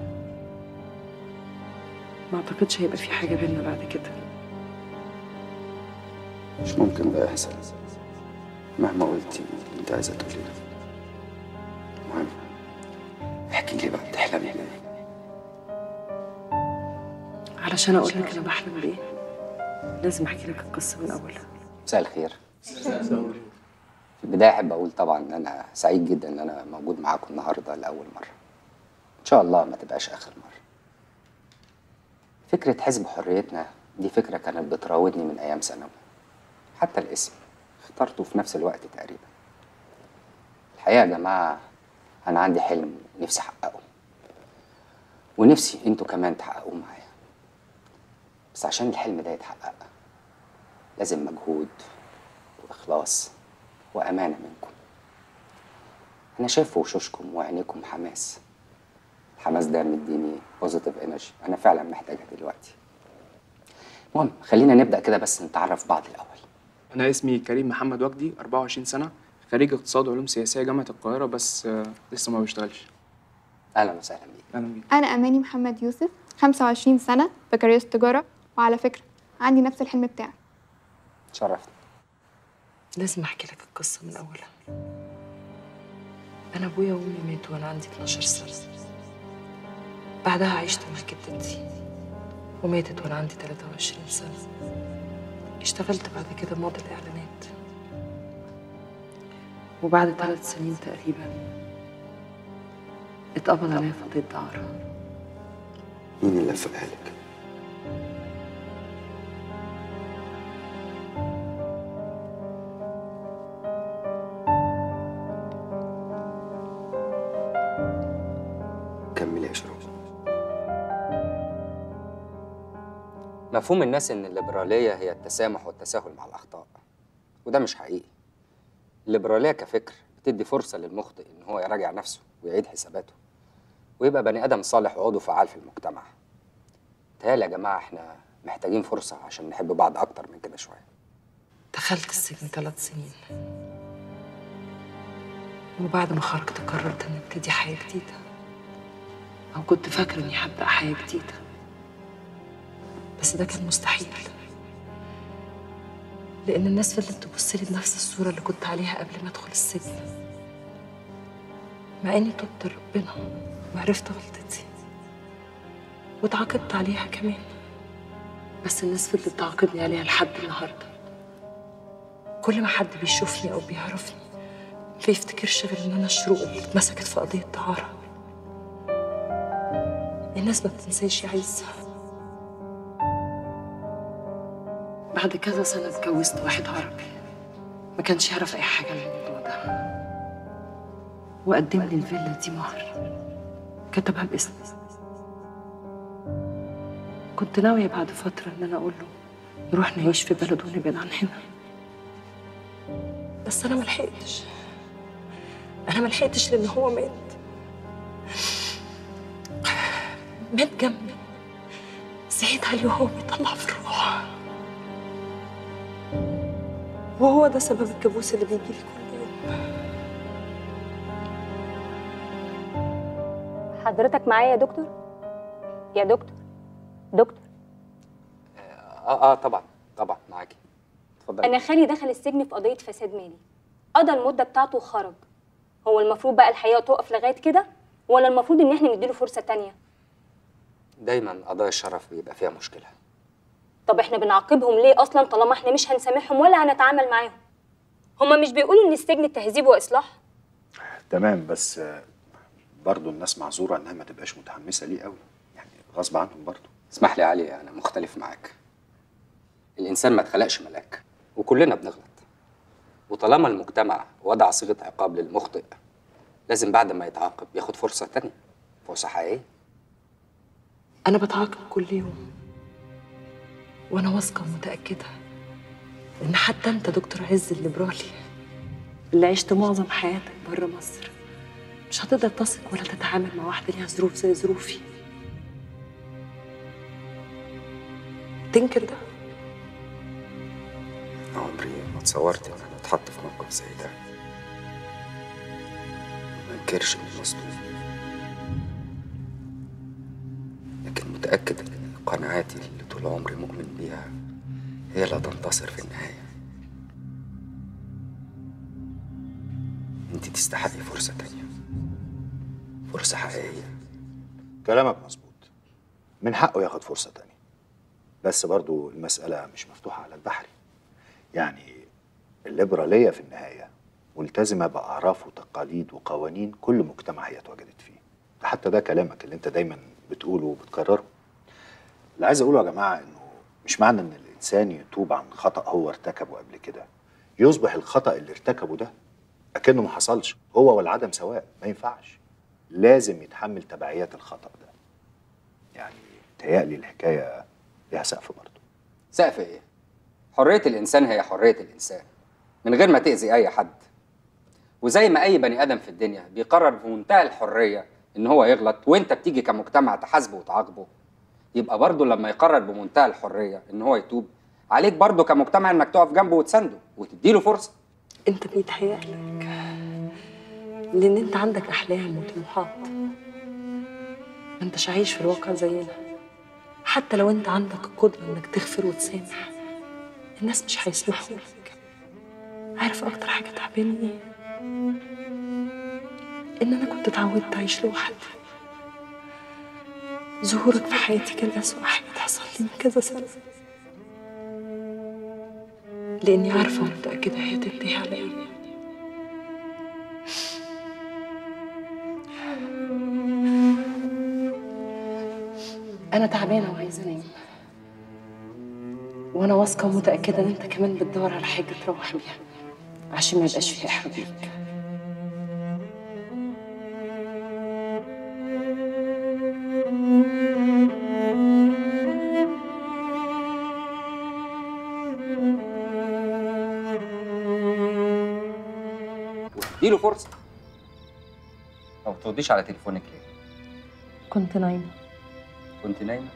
ما اعتقدش هيبقى في حاجه بينا بعد كده مش ممكن ده يحصل مهما قلتي اللي انت عايزه تقوليه المهم احكي لي بقى بتحلمي بايه علشان اقول لك انا بحلم بايه لازم احكي لك القصه من اولها مساء الخير في البداية أحب أقول طبعا إن أنا سعيد جدا إن أنا موجود معاكم النهاردة لأول مرة. إن شاء الله ما تبقاش آخر مرة. فكرة حزب حريتنا دي فكرة كانت بتراودني من أيام ثانوي. حتى الاسم اخترته في نفس الوقت تقريبا. الحقيقة يا جماعة أنا عندي حلم نفسي أحققه. ونفسي أنتوا كمان تحققوه معايا. بس عشان الحلم ده يتحقق لازم مجهود وإخلاص وأمانة منكم انا شايف في وشوشكم وعينيكم حماس الحماس ده مديني بوزيتيف انرجي انا فعلا محتاجها دلوقتي المهم خلينا نبدا كده بس نتعرف بعض الاول أنا اسمي كريم محمد وجدي 24 سنة خريج اقتصاد وعلوم سياسية جامعة القاهرة بس آه، لسه ما بشتغلش اهلا وسهلا بيك أهلا بيك أنا أماني محمد يوسف 25 سنة بكالوريوس تجارة وعلى فكرة عندي نفس الحلم بتاعك شرفت لازم احكي لك القصه من اولها انا ابويا وامي ماتوا وانا عندي 12 سنه بعدها عشت مع جدتي وماتت وانا عندي 23 سنه اشتغلت بعد كده موديل اعلانات وبعد ثلاث سنين تقريبا اتقبض عليا في قضيه دعاره مين اللي لفقها لك كملي يا شروق مفهوم الناس ان الليبراليه هي التسامح والتساهل مع الاخطاء وده مش حقيقي الليبراليه كفكر بتدي فرصه للمخطئ ان هو يراجع نفسه ويعيد حساباته ويبقى بني ادم صالح وعضو فعال في المجتمع تهيألي يا جماعه احنا محتاجين فرصه عشان نحب بعض اكتر من كده شويه دخلت السجن ثلاث سنين وبعد ما خرجت قررت اني ابتدي حياة جديدة أو كنت فاكرة إني هبدأ حياة جديدة بس ده كان مستحيل لأن الناس فضلت تبص لي بنفس الصورة اللي كنت عليها قبل ما أدخل السجن مع إني تبت ربنا وعرفت غلطتي واتعاقدت عليها كمان بس الناس فضلت تعاقدني عليها لحد النهارده كل ما حد بيشوفني او بيعرفني ما بيفتكرش غير ان انا الشروق اللي اتمسكت في قضيه دعاره الناس ما بتنساش يا عز بعد كذا سنه اتجوزت واحد عربي ما كانش يعرف اي حاجه عن الموضوع ده وقدم لي الفيلا دي مهر كتبها باسمي كنت ناويه بعد فتره ان انا اقول له نروح نعيش في بلد ونبعد عن هنا بس انا ما لحقتش انا ما لحقتش لان هو مات مات جنبي زعيت عليه وهو بيطلع في الروح وهو ده سبب الكابوس اللي بيجي لي كل يوم حضرتك معايا يا دكتور يا دكتور دكتور اه اه طبعا طبعا معاكي اتفضل انا خالي دخل السجن في قضيه فساد مالي قضى المده بتاعته وخرج هو المفروض بقى الحياه تقف لغايه كده ولا المفروض ان احنا نديله فرصه تانية دايما قضايا الشرف بيبقى فيها مشكله طب احنا بنعاقبهم ليه اصلا طالما احنا مش هنسامحهم ولا هنتعامل معاهم هما مش بيقولوا ان السجن تهذيب واصلاح تمام بس آه، برضو الناس معذوره انها ما تبقاش متحمسه ليه قوي يعني غصب عنهم برضو اسمح لي يا علي انا مختلف معاك الانسان ما اتخلقش ملاك وكلنا بنغلط وطالما المجتمع وضع صيغه عقاب للمخطئ لازم بعد ما يتعاقب ياخد فرصه تانية فرصه حقيقيه انا بتعاقب كل يوم وانا واثقه ومتاكده ان حتى انت دكتور عز الليبرالي اللي عشت معظم حياتك بره مصر مش هتقدر تثق ولا تتعامل مع واحده ليها ظروف زي ظروفي تنكر ده عمري ما تصورت ان انا اتحط في موقف زي ده ما انكرش اني مصدوم لكن متاكد ان قناعاتي اللي طول عمري مؤمن بيها هي اللي هتنتصر في النهايه انت تستحقي فرصه تانية فرصه حقيقيه كلامك مظبوط من حقه ياخد فرصه تانية بس برضو المساله مش مفتوحه على البحر يعني الليبراليه في النهايه ملتزمه باعراف وتقاليد وقوانين كل مجتمع هي اتوجدت فيه ده حتى ده كلامك اللي انت دايما بتقوله وبتكرره اللي عايز اقوله يا جماعه انه مش معنى ان الانسان يتوب عن خطا هو ارتكبه قبل كده يصبح الخطا اللي ارتكبه ده اكنه ما حصلش هو والعدم سواء ما ينفعش لازم يتحمل تبعيات الخطا ده يعني تهيألي الحكايه ليها سقف برضه سقف ايه حريه الانسان هي حريه الانسان من غير ما تاذي اي حد وزي ما اي بني ادم في الدنيا بيقرر بمنتهى الحريه ان هو يغلط وانت بتيجي كمجتمع تحاسبه وتعاقبه يبقى برضه لما يقرر بمنتهى الحريه ان هو يتوب عليك برضه كمجتمع انك تقف جنبه وتسنده وتديله فرصه انت بيتهيألك لان انت عندك احلام وطموحات ما انتش عايش في الواقع زينا حتى لو انت عندك القدره انك تغفر وتسامح الناس مش هيسمحوا لك عارف اكتر حاجه تعباني ايه ان انا كنت اتعودت اعيش لوحدي ظهورك في حياتي كان اسوأ حاجه تحصل لي من كذا سنه لاني عارفه ومتاكده هي تنتهي على ايه انا تعبانه وعايزه انام وانا واثقه ومتاكده ان انت كمان بتدور على حاجه تروح بيها عشان ما يبقاش فيها احراج ليك وتديله فرصه ما بترديش على تليفونك ليه كنت نايمه كنت نايمه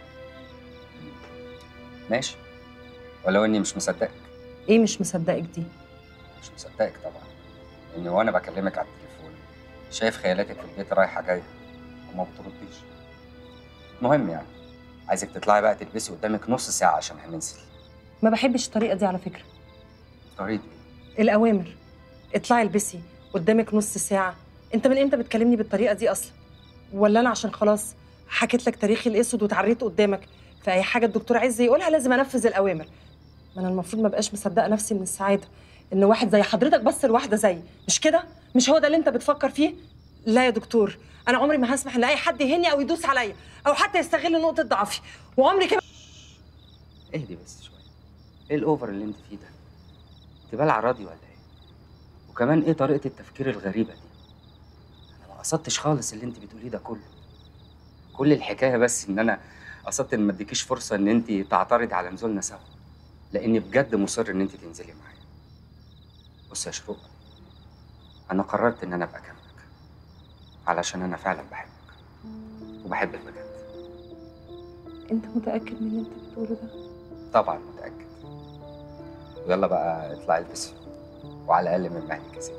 ماشي ولو اني مش مصدقك ايه مش مصدقك دي مش مصدقك طبعا لاني وانا بكلمك على التليفون شايف خيالاتك في البيت رايحه جايه وما بترديش المهم يعني عايزك تطلعي بقى تلبسي قدامك نص ساعه عشان هننزل ما بحبش الطريقه دي على فكره طريقه الاوامر اطلعي البسي قدامك نص ساعه انت من امتى بتكلمني بالطريقه دي اصلا ولا انا عشان خلاص حكيت لك تاريخي الاسود وتعريت قدامك فاي حاجه الدكتور عايز يقولها لازم انفذ الاوامر ما انا المفروض ما بقاش مصدقه نفسي من السعاده ان واحد زي حضرتك بص لواحده زيي مش كده مش هو ده اللي انت بتفكر فيه لا يا دكتور انا عمري ما هسمح ان اي حد يهني او يدوس عليا او حتى يستغل نقطه ضعفي وعمري كمان اهدي بس شويه ايه الاوفر اللي انت فيه ده انت بالع راضي ولا ايه وكمان ايه طريقه التفكير الغريبه دي انا ما قصدتش خالص اللي انت بتقوليه ده كله كل الحكايه بس ان انا قصدت ان ما اديكيش فرصه ان انت تعترضي على نزولنا سوا لاني بجد مصر ان انت تنزلي معايا بص يا شروق انا قررت ان انا ابقى جنبك علشان انا فعلا بحبك وبحبك بجد انت متاكد من اللي انت بتقوله ده طبعا متاكد ويلا بقى اطلعي البسي وعلى الاقل من مهلك يا ستي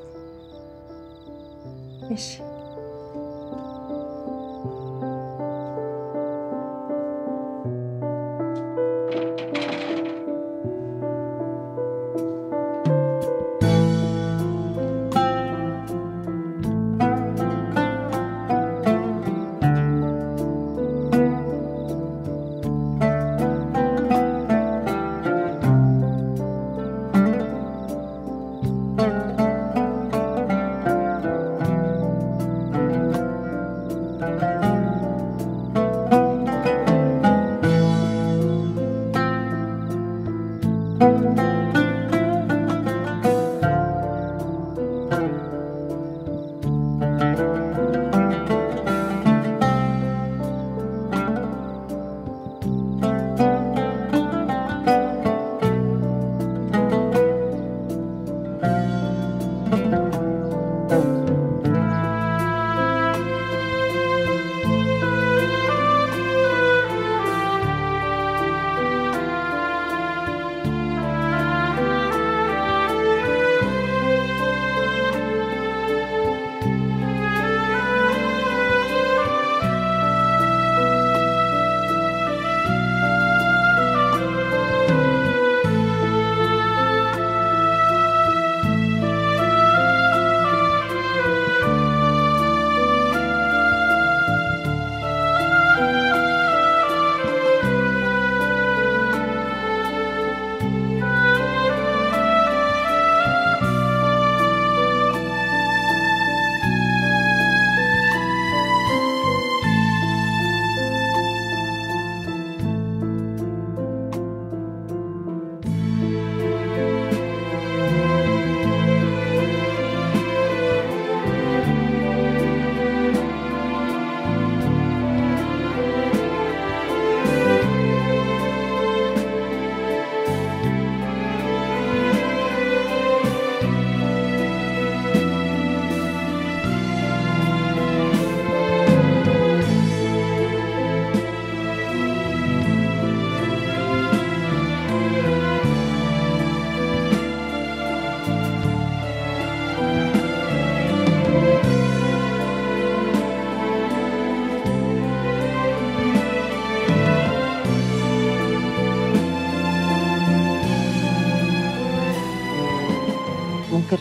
ماشي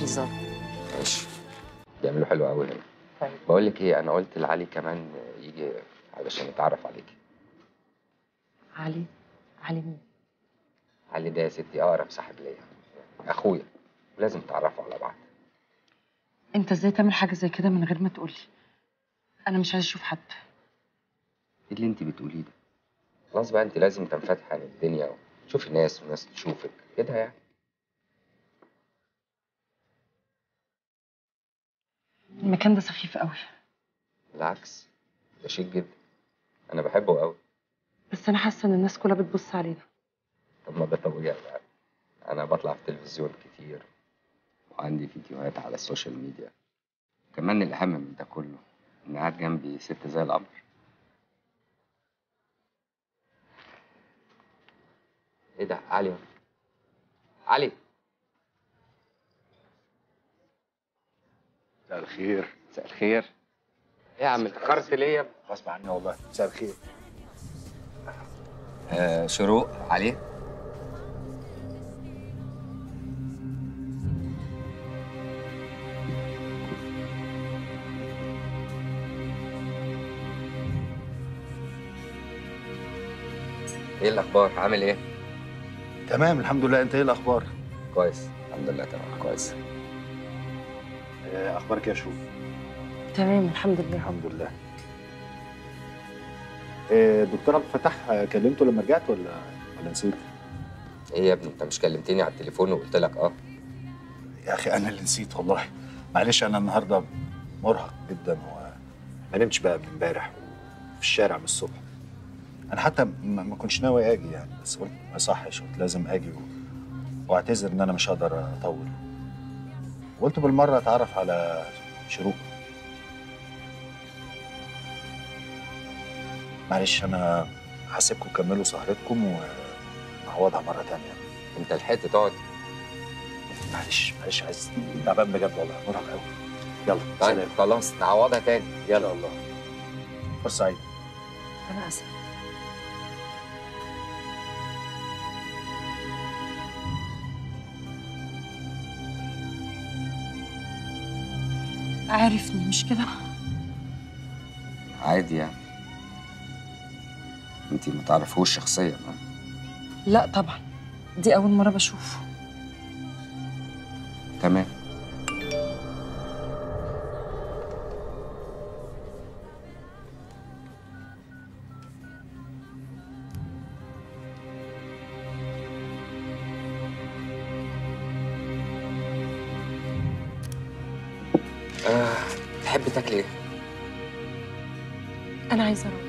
بالظبط ماشي بيعملوا حلو قوي هنا طيب بقول لك ايه انا قلت لعلي كمان يجي علشان يتعرف عليكي علي علي مين علي ده يا ستي اقرب صاحب ليا اخويا لازم تعرفوا على بعض انت ازاي تعمل حاجه زي كده من غير ما تقولي انا مش عايز اشوف حد ايه اللي انت بتقوليه ده خلاص بقى انت لازم تنفتحي عن الدنيا وتشوفي ناس وناس تشوفك كده يعني المكان ده سخيف قوي بالعكس ده شيك جدا انا بحبه قوي بس انا حاسه ان الناس كلها بتبص علينا طب ما ده طبيعي يعني انا بطلع في التلفزيون كتير وعندي فيديوهات على السوشيال ميديا كمان الاهم من ده كله ان قاعد جنبي ست زي القمر ايه ده علي علي مساء الخير مساء الخير ايه يا عم اتاخرت ليه غصب عني والله مساء الخير آه شروق علي ايه الاخبار عامل ايه تمام الحمد لله انت ايه الاخبار كويس الحمد لله تمام كويس آه، اخبارك يا شوف تمام الحمد لله الحمد لله آه، دكتور عبد الفتاح آه، كلمته لما رجعت ولا ولا نسيت ايه يا ابني انت مش كلمتني على التليفون وقلت لك اه يا اخي انا اللي نسيت والله معلش انا النهارده مرهق جدا وما نمتش بقى من امبارح في الشارع من الصبح انا حتى ما ما كنتش ناوي اجي يعني بس قلت ما صحش قلت لازم اجي و... واعتذر ان انا مش هقدر اطول وقلت بالمره اتعرف على شروق معلش انا هسيبكم كملوا سهرتكم ونعوضها مره تانية انت لحقت تقعد معلش معلش عايز تعبان بجد والله مرهق قوي يلا طيب سلام خلاص نعوضها تاني يلا الله فرصه سعيد انا اسف عارفني مش كده عادي يعني انت ما تعرفوش شخصيا ها؟ لا طبعا دي اول مره بشوفه تمام آه، تحب تاكل ايه؟ انا عايزه اروح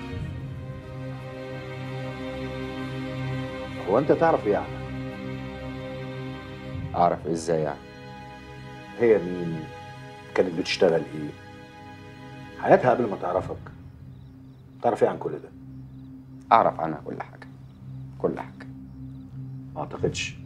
هو انت تعرف ايه يعني اعرف ازاي يعني هي مين كانت بتشتغل ايه حياتها قبل ما تعرفك تعرف ايه عن كل ده اعرف عنها كل حاجه كل حاجه ما اعتقدش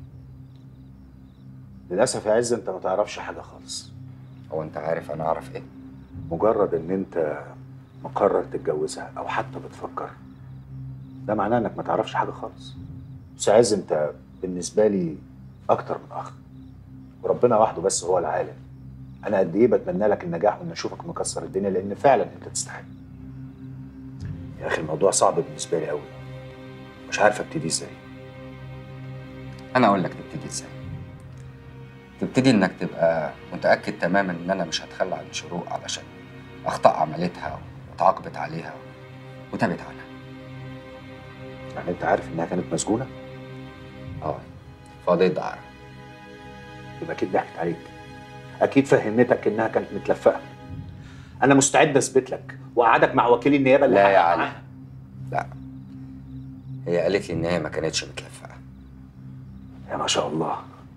للاسف يا عز انت ما تعرفش حاجه خالص هو انت عارف انا اعرف ايه مجرد ان انت مقرر تتجوزها او حتى بتفكر ده معناه انك ما تعرفش حاجه خالص بس يا عز انت بالنسبه لي اكتر من اخ وربنا وحده بس هو العالم انا قد ايه بتمنى لك النجاح وان اشوفك مكسر الدنيا لان فعلا انت تستحق يا اخي الموضوع صعب بالنسبه لي قوي مش عارف ابتدي ازاي انا اقول لك تبتدي ازاي تبتدي انك تبقى متاكد تماما ان انا مش هتخلى عن شروق علشان اخطاء عملتها وتعاقبت عليها وتابت عنها يعني انت عارف انها كانت مسجونه اه فاضي دعارة يبقى اكيد ضحكت عليك اكيد فهمتك انها كانت متلفقه انا مستعد اثبت لك واقعدك مع وكيل النيابه اللي لا يا هحقق علي معاه. لا هي قالت لي ان هي ما كانتش متلفقه يا ما شاء الله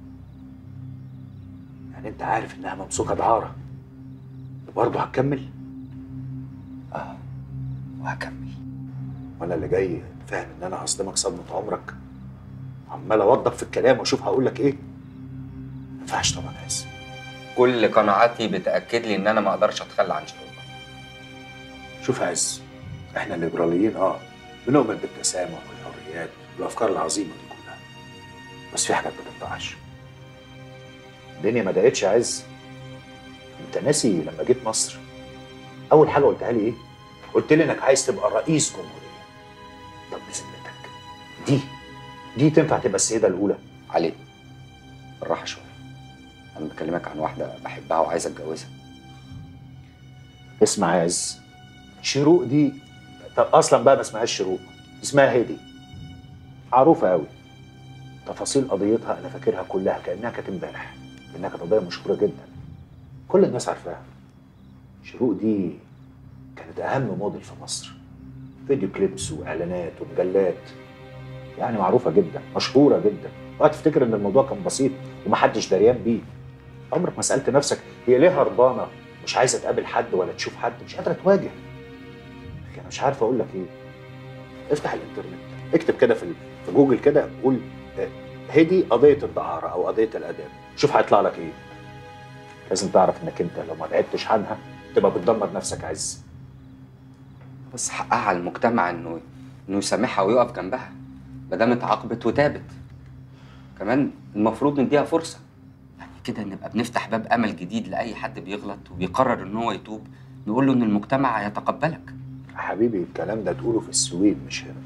يعني انت عارف انها ممسوكه دعاره وبرضه هتكمل اه وهكمل وانا اللي جاي فاهم ان انا هصدمك صدمه عمرك عمال اوضب في الكلام واشوف هقول لك ايه ما ينفعش طبعا يا عز كل قناعاتي بتاكد لي ان انا ما اقدرش اتخلى عن شروق شوف يا عز احنا الليبراليين اه بنؤمن بالتسامح والحريات والافكار العظيمه دي كلها بس في حاجات ما تنفعش الدنيا ما ضاقتش يا عز انت ناسي لما جيت مصر اول حاجه قلتها لي ايه قلت لي انك عايز تبقى رئيس جمهوريه طب بذمتك دي دي تنفع تبقى السيده الاولى علي بالراحه شويه انا بكلمك عن واحده بحبها وعايز اتجوزها اسمع يا عز شروق دي طب اصلا بقى ما اسمهاش شروق اسمها هدي معروفه قوي تفاصيل قضيتها انا فاكرها كلها كانها كانت امبارح لانها كانت قضيه مشهوره جدا كل الناس عارفاها شروق دي كانت اهم موديل في مصر فيديو كليبس واعلانات ومجلات يعني معروفه جدا مشهوره جدا اوعى تفتكر ان الموضوع كان بسيط ومحدش دريان بيه عمرك ما سالت نفسك هي ليه هربانه مش عايزه تقابل حد ولا تشوف حد مش قادره تواجه انا مش عارف اقول لك ايه افتح الانترنت اكتب كده في في جوجل كده قول آه، هدي قضيه الدعاره او قضيه الاداب شوف هيطلع لك ايه لازم تعرف انك انت لو ما بعدتش عنها تبقى بتدمر نفسك عز بس حقها على المجتمع انه انه يسامحها ويقف جنبها ما دام اتعاقبت وتابت كمان المفروض نديها فرصه يعني كده نبقى بنفتح باب امل جديد لاي حد بيغلط وبيقرر ان هو يتوب نقول له ان المجتمع هيتقبلك حبيبي الكلام ده تقوله في السويد مش هنا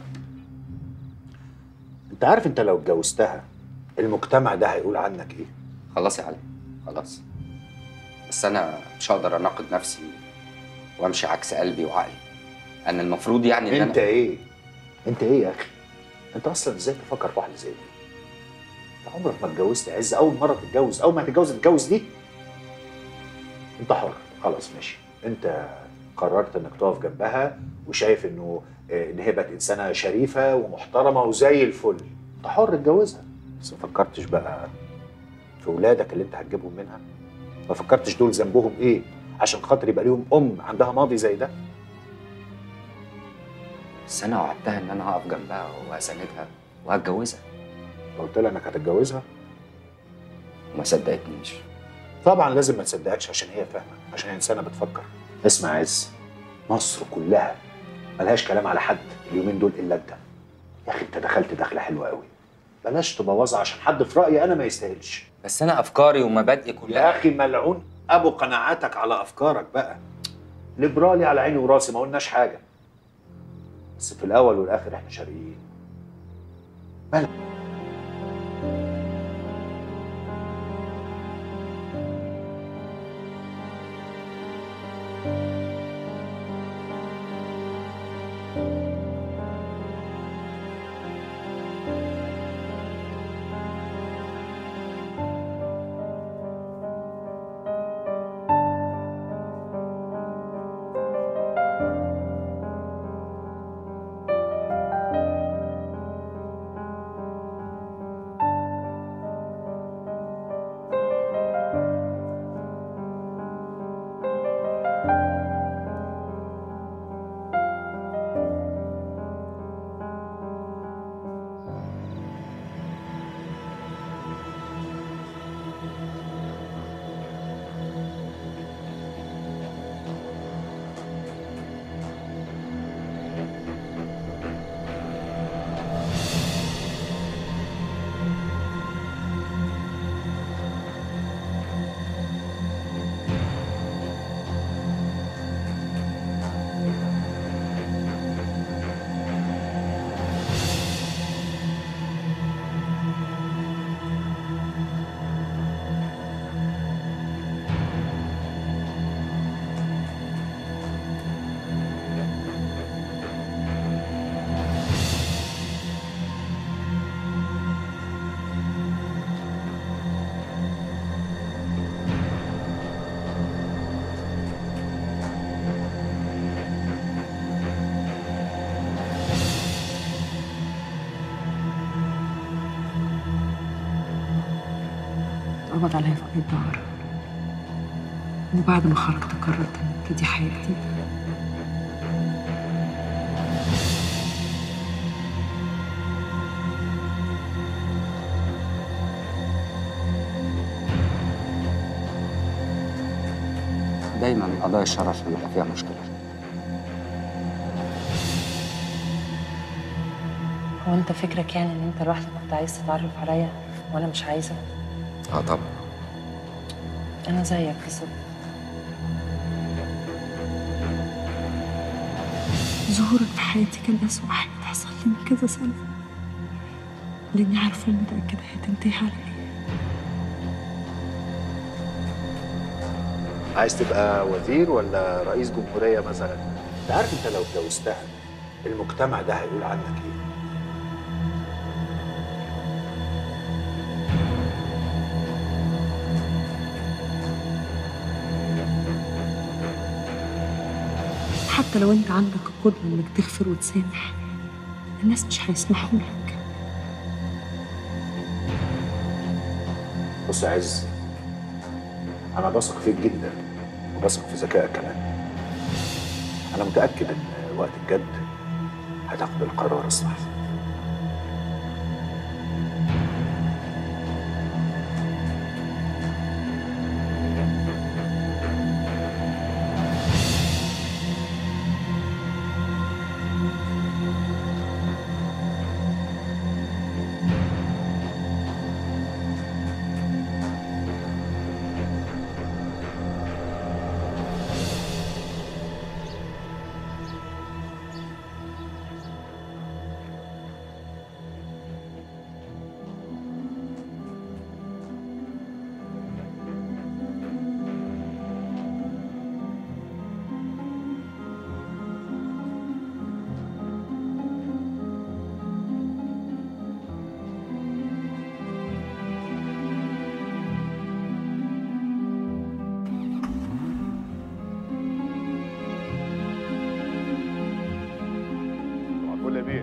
انت عارف انت لو اتجوزتها المجتمع ده هيقول عنك ايه خلاص يا علي خلاص بس انا مش هقدر اناقض نفسي وامشي عكس قلبي وعقلي انا المفروض يعني ان انت انا ايه انت ايه يا اخي انت اصلا ازاي تفكر في واحده زي دي انت عمرك ما اتجوزت عز اول مره تتجوز اول ما تتجوز تتجوز دي انت حر خلاص ماشي انت قررت انك تقف جنبها وشايف انه آه، ان هي بقت انسانه شريفه ومحترمه وزي الفل انت حر اتجوزها بس ما فكرتش بقى في ولادك اللي انت هتجيبهم منها ما فكرتش دول ذنبهم ايه عشان خاطر يبقى ليهم ام عندها ماضي زي ده بس انا وعدتها ان انا هقف جنبها وهساندها وهتجوزها قلت لها انك هتتجوزها وما صدقتنيش طبعا لازم ما تصدقكش عشان هي فاهمه عشان هي انسانه بتفكر اسمع يا عز مصر كلها ملهاش كلام على حد اليومين دول الا انت يا اخي انت دخلت دخله حلوه قوي بلاش تبوظها عشان حد في رايي انا ما يستاهلش بس انا افكاري ومبادئي كلها يا اخي ملعون ابو قناعاتك على افكارك بقى ليبرالي على عيني وراسي ما قلناش حاجه بس في الاول والاخر احنا شرقيين مالك قبض عليا في قضية دعارة وبعد ما خرجت قررت إن ابتدي حياة جديدة دايما قضايا الشرف بيبقى فيها مشكله هو أنت فكرك يعني إن أنت لوحدك كنت عايز تتعرف عليا وأنا مش عايزة؟ اه طبعا انا زيك بالظبط ظهورك في حياتي كان أسوأ حاجة تحصل لي من كذا سنة لأني عارفة ومتأكدة هتنتهي على إيه عايز تبقى وزير ولا رئيس جمهوريه مثلا انت عارف انت لو اتجوزتها المجتمع ده هيقول عنك ايه حتى لو أنت عندك القدرة إنك تغفر وتسامح الناس مش هيسمحوا لك بص يا عز انا بثق فيك جدا وبثق في ذكائك كمان انا متاكد ان وقت الجد هتاخد القرار الصح كل بيه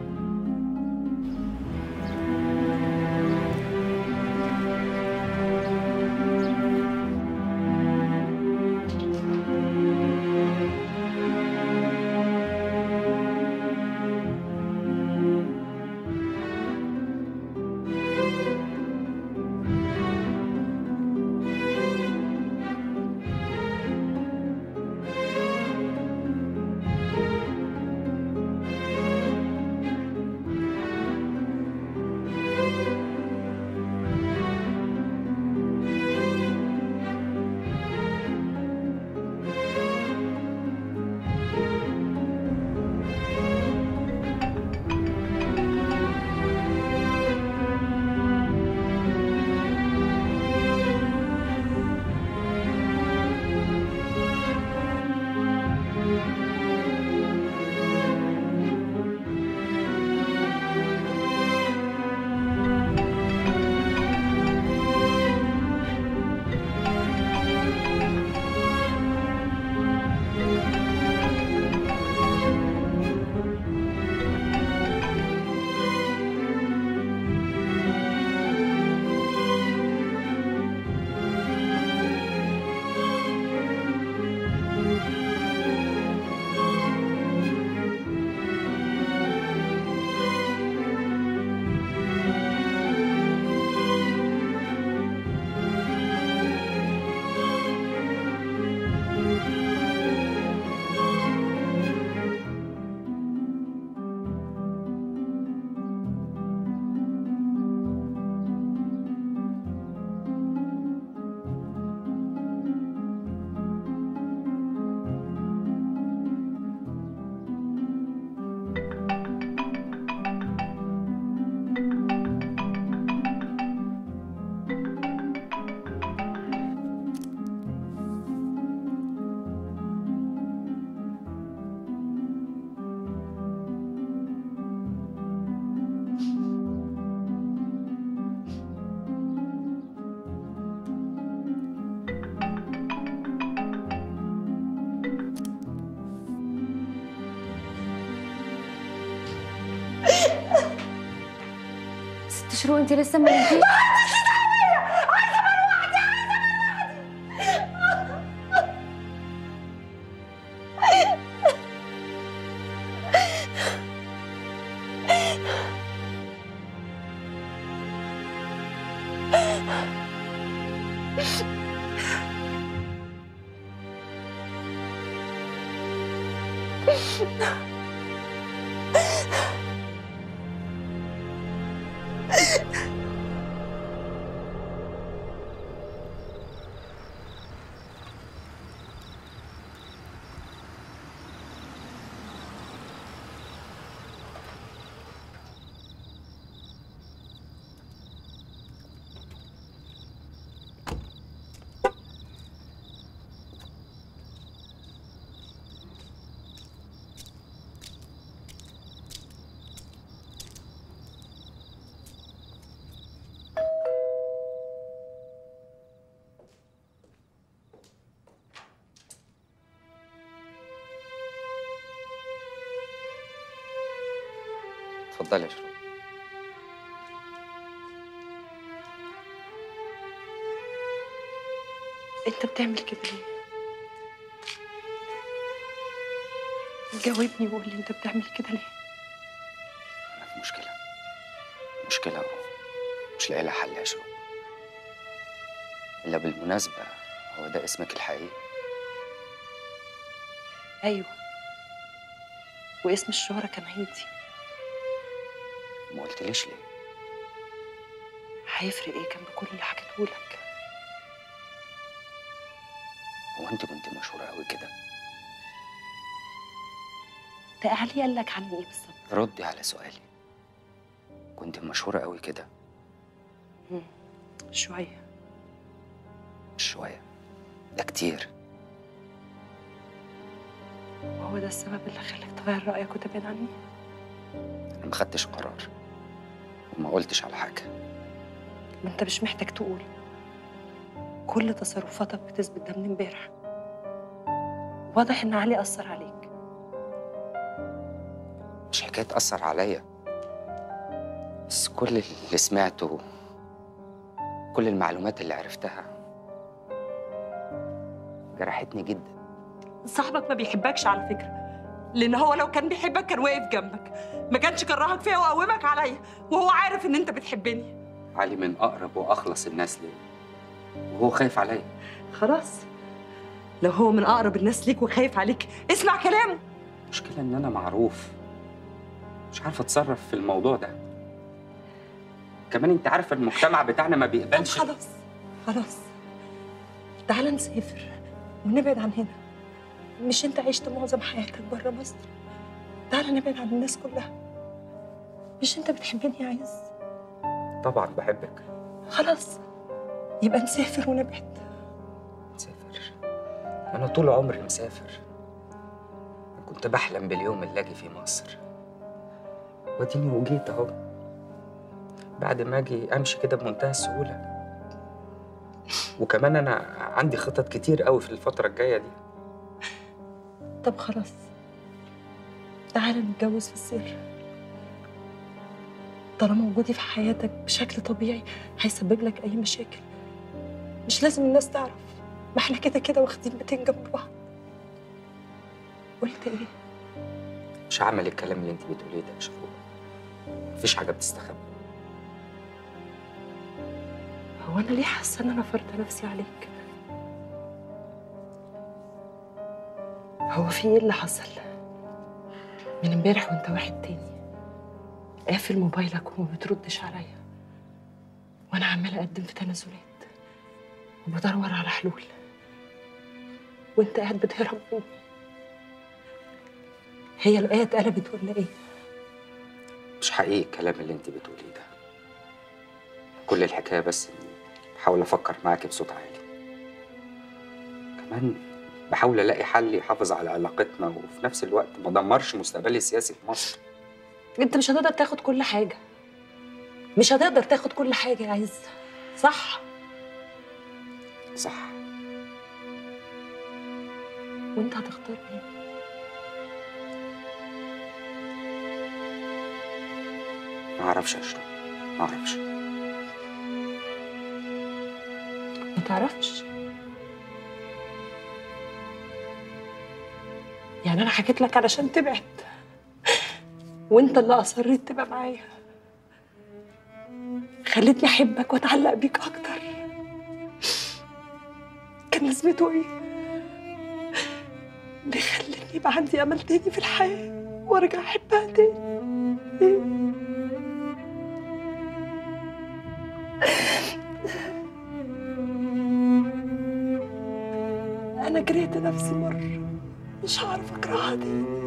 ست شروق انت لسه ما نمتيش اتفضلي يا شروق انت بتعمل كده ليه جاوبني وقول لي انت بتعمل كده ليه انا في مشكله مشكله مش لاقي لها حل يا شروق الا بالمناسبه هو ده اسمك الحقيقي ايوه واسم الشهرة كان هيدي ما قلتليش ليه هيفرق ايه جنب كل اللي حكيتهولك هو انت كنت مشهوره قوي كده ده علي قال لك عني ايه بالظبط ردي على سؤالي كنت مشهوره قوي كده مم. شويه مش شويه ده كتير وهو ده السبب اللي خلاك تغير رايك وتبعد عني انا ما خدتش قرار وما قلتش على حاجه ما انت مش محتاج تقول كل تصرفاتك بتثبت ده من امبارح واضح ان علي اثر عليك مش حكايه تاثر عليا بس كل اللي سمعته كل المعلومات اللي عرفتها جرحتني جدا صاحبك ما بيحبكش على فكره لان هو لو كان بيحبك كان واقف جنبك ما كانش كرهك فيا وقومك عليا وهو عارف ان انت بتحبني علي من اقرب واخلص الناس ليا وهو خايف عليا خلاص لو هو من اقرب الناس ليك وخايف عليك اسمع كلامه المشكله ان انا معروف مش عارف اتصرف في الموضوع ده كمان انت عارفه المجتمع بتاعنا ما بيقبلش خلاص خلاص تعال نسافر ونبعد عن هنا مش انت عشت معظم حياتك بره مصر تعال نبعد عن الناس كلها مش انت بتحبني يا عز طبعا بحبك خلاص يبقى نسافر ونبعد مسافر انا طول عمري مسافر أنا كنت بحلم باليوم اللي اجي في مصر واديني وجيت اهو بعد ما اجي امشي كده بمنتهى السهوله وكمان انا عندي خطط كتير قوي في الفتره الجايه دي طب خلاص تعال نتجوز في السر طالما وجودي في حياتك بشكل طبيعي هيسبب لك اي مشاكل مش لازم الناس تعرف ما احنا كده كده واخدين بيتين جنب بعض قلت ايه مش هعمل الكلام اللي انت بتقوليه ده يا شفوق مفيش حاجه بتستخبى هو انا ليه حاسه ان انا فرضه نفسي عليك هو في ايه اللي حصل من امبارح وانت واحد تاني قافل موبايلك وما بتردش عليا وانا عماله اقدم في تنازلات وبدور على حلول وانت قاعد بتهرب مني هي الآية اتقلبت ولا ايه؟ مش حقيقي الكلام اللي انت بتقوليه ده كل الحكايه بس اني بحاول افكر معاكي بصوت عالي كمان بحاول الاقي حل يحافظ على علاقتنا وفي نفس الوقت ما دمرش مستقبلي السياسي في مصر انت مش هتقدر تاخد كل حاجة مش هتقدر تاخد كل حاجة يا عز صح؟ صح وانت هتختار ايه؟ ما اعرفش يا شروق ما اعرفش ما تعرفش يعني انا حكيت لك علشان تبعد وانت اللي اصريت تبقى معايا خلتني احبك واتعلق بيك اكتر كان لازمته ايه بيخليني يبقى عندي امل تاني في الحياه وارجع احبها تاني إيه؟ انا كرهت نفسي مره مش هعرف اكرهها تاني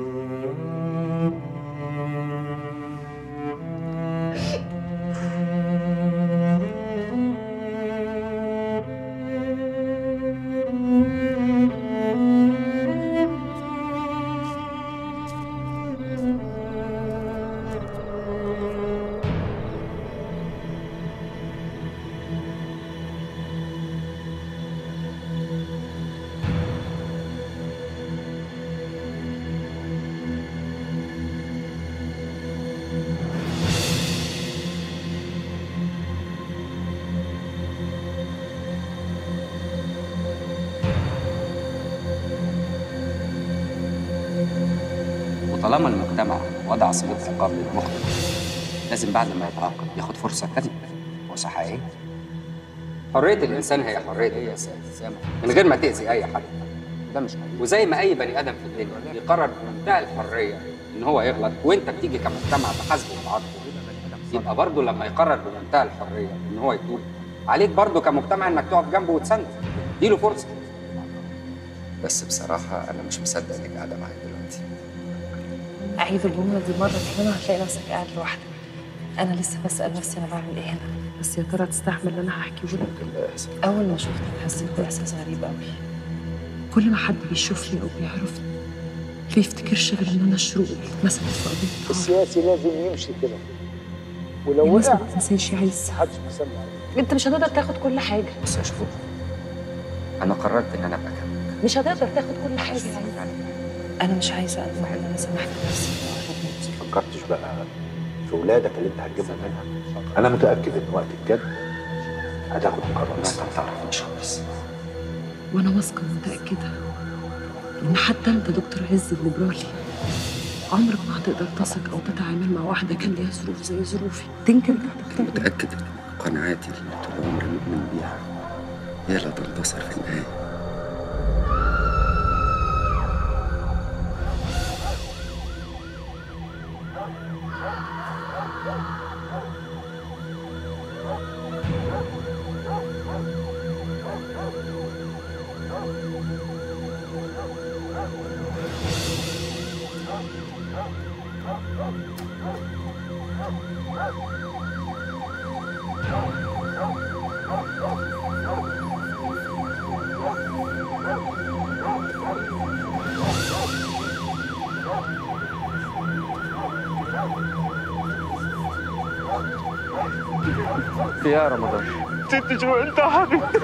وضع صلة عقاب للمخطئ لازم بعد ما يتعاقب ياخد فرصة تانية فرصة حقيقية حرية الإنسان هي حرية الإنسان من غير ما تأذي أي حد ده مش حقيقي وزي ما أي بني آدم في الدنيا يقرر بمنتهى الحرية إن هو يغلط وأنت بتيجي كمجتمع تحاسبه وتعاقبه يبقى برضه لما يقرر بمنتهى الحرية إن هو يتوب عليك برضه كمجتمع إنك تقف جنبه وتسنده اديله فرصة بس بصراحة أنا مش مصدق إنك قاعدة معايا دلوقتي عيب الجملة دي مرة كمان هتلاقي نفسك قاعد لوحدك أنا لسه بسأل نفسي أنا بعمل إيه هنا بس يا ترى تستحمل اللي أنا هحكيه لك أول ما شفتك حسيت بإحساس غريب قوي كل ما حد بيشوفني أو بيعرفني ما يفتكرش غير إن أنا الشروق اللي اتمسكت في قضية السياسي لازم يمشي كده ولو الناس وقع ما تنساش يا عز محدش بيسمع عليه أنت مش هتقدر تاخد كل حاجة بص يا شوف أنا قررت إن أنا أبقى كامل مش هتقدر تاخد كل حاجة يا عز أنا مش عايزة أنوع إن أنا سامحت نفسي ما فكرتش بقى في ولادك اللي انت هتجيبهم منها انا متاكد ان وقت الجد هتاخد القرار بس ما تعرفنيش خالص وأنا واثقة ومتأكدة إن حتى أنت دكتور عز الليبرالي عمرك ما هتقدر تثق أو تتعامل مع واحدة كان ليها ظروف زي ظروفي تنكر ده متأكد إن قناعاتي اللي طول عمري مؤمن بيها هي اللي هتنتصر في النهاية يا رمضان ست شهور انت يا حبيبي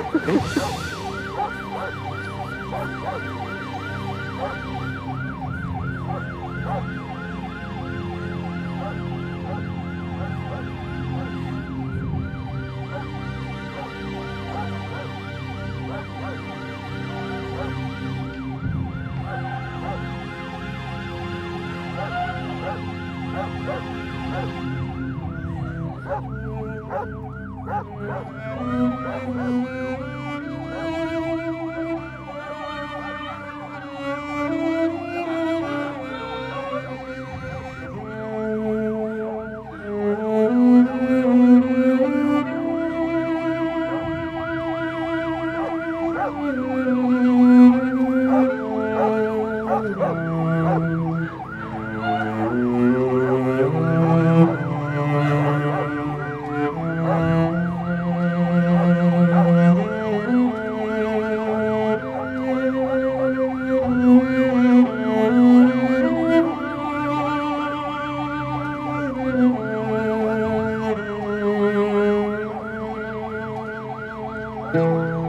thank you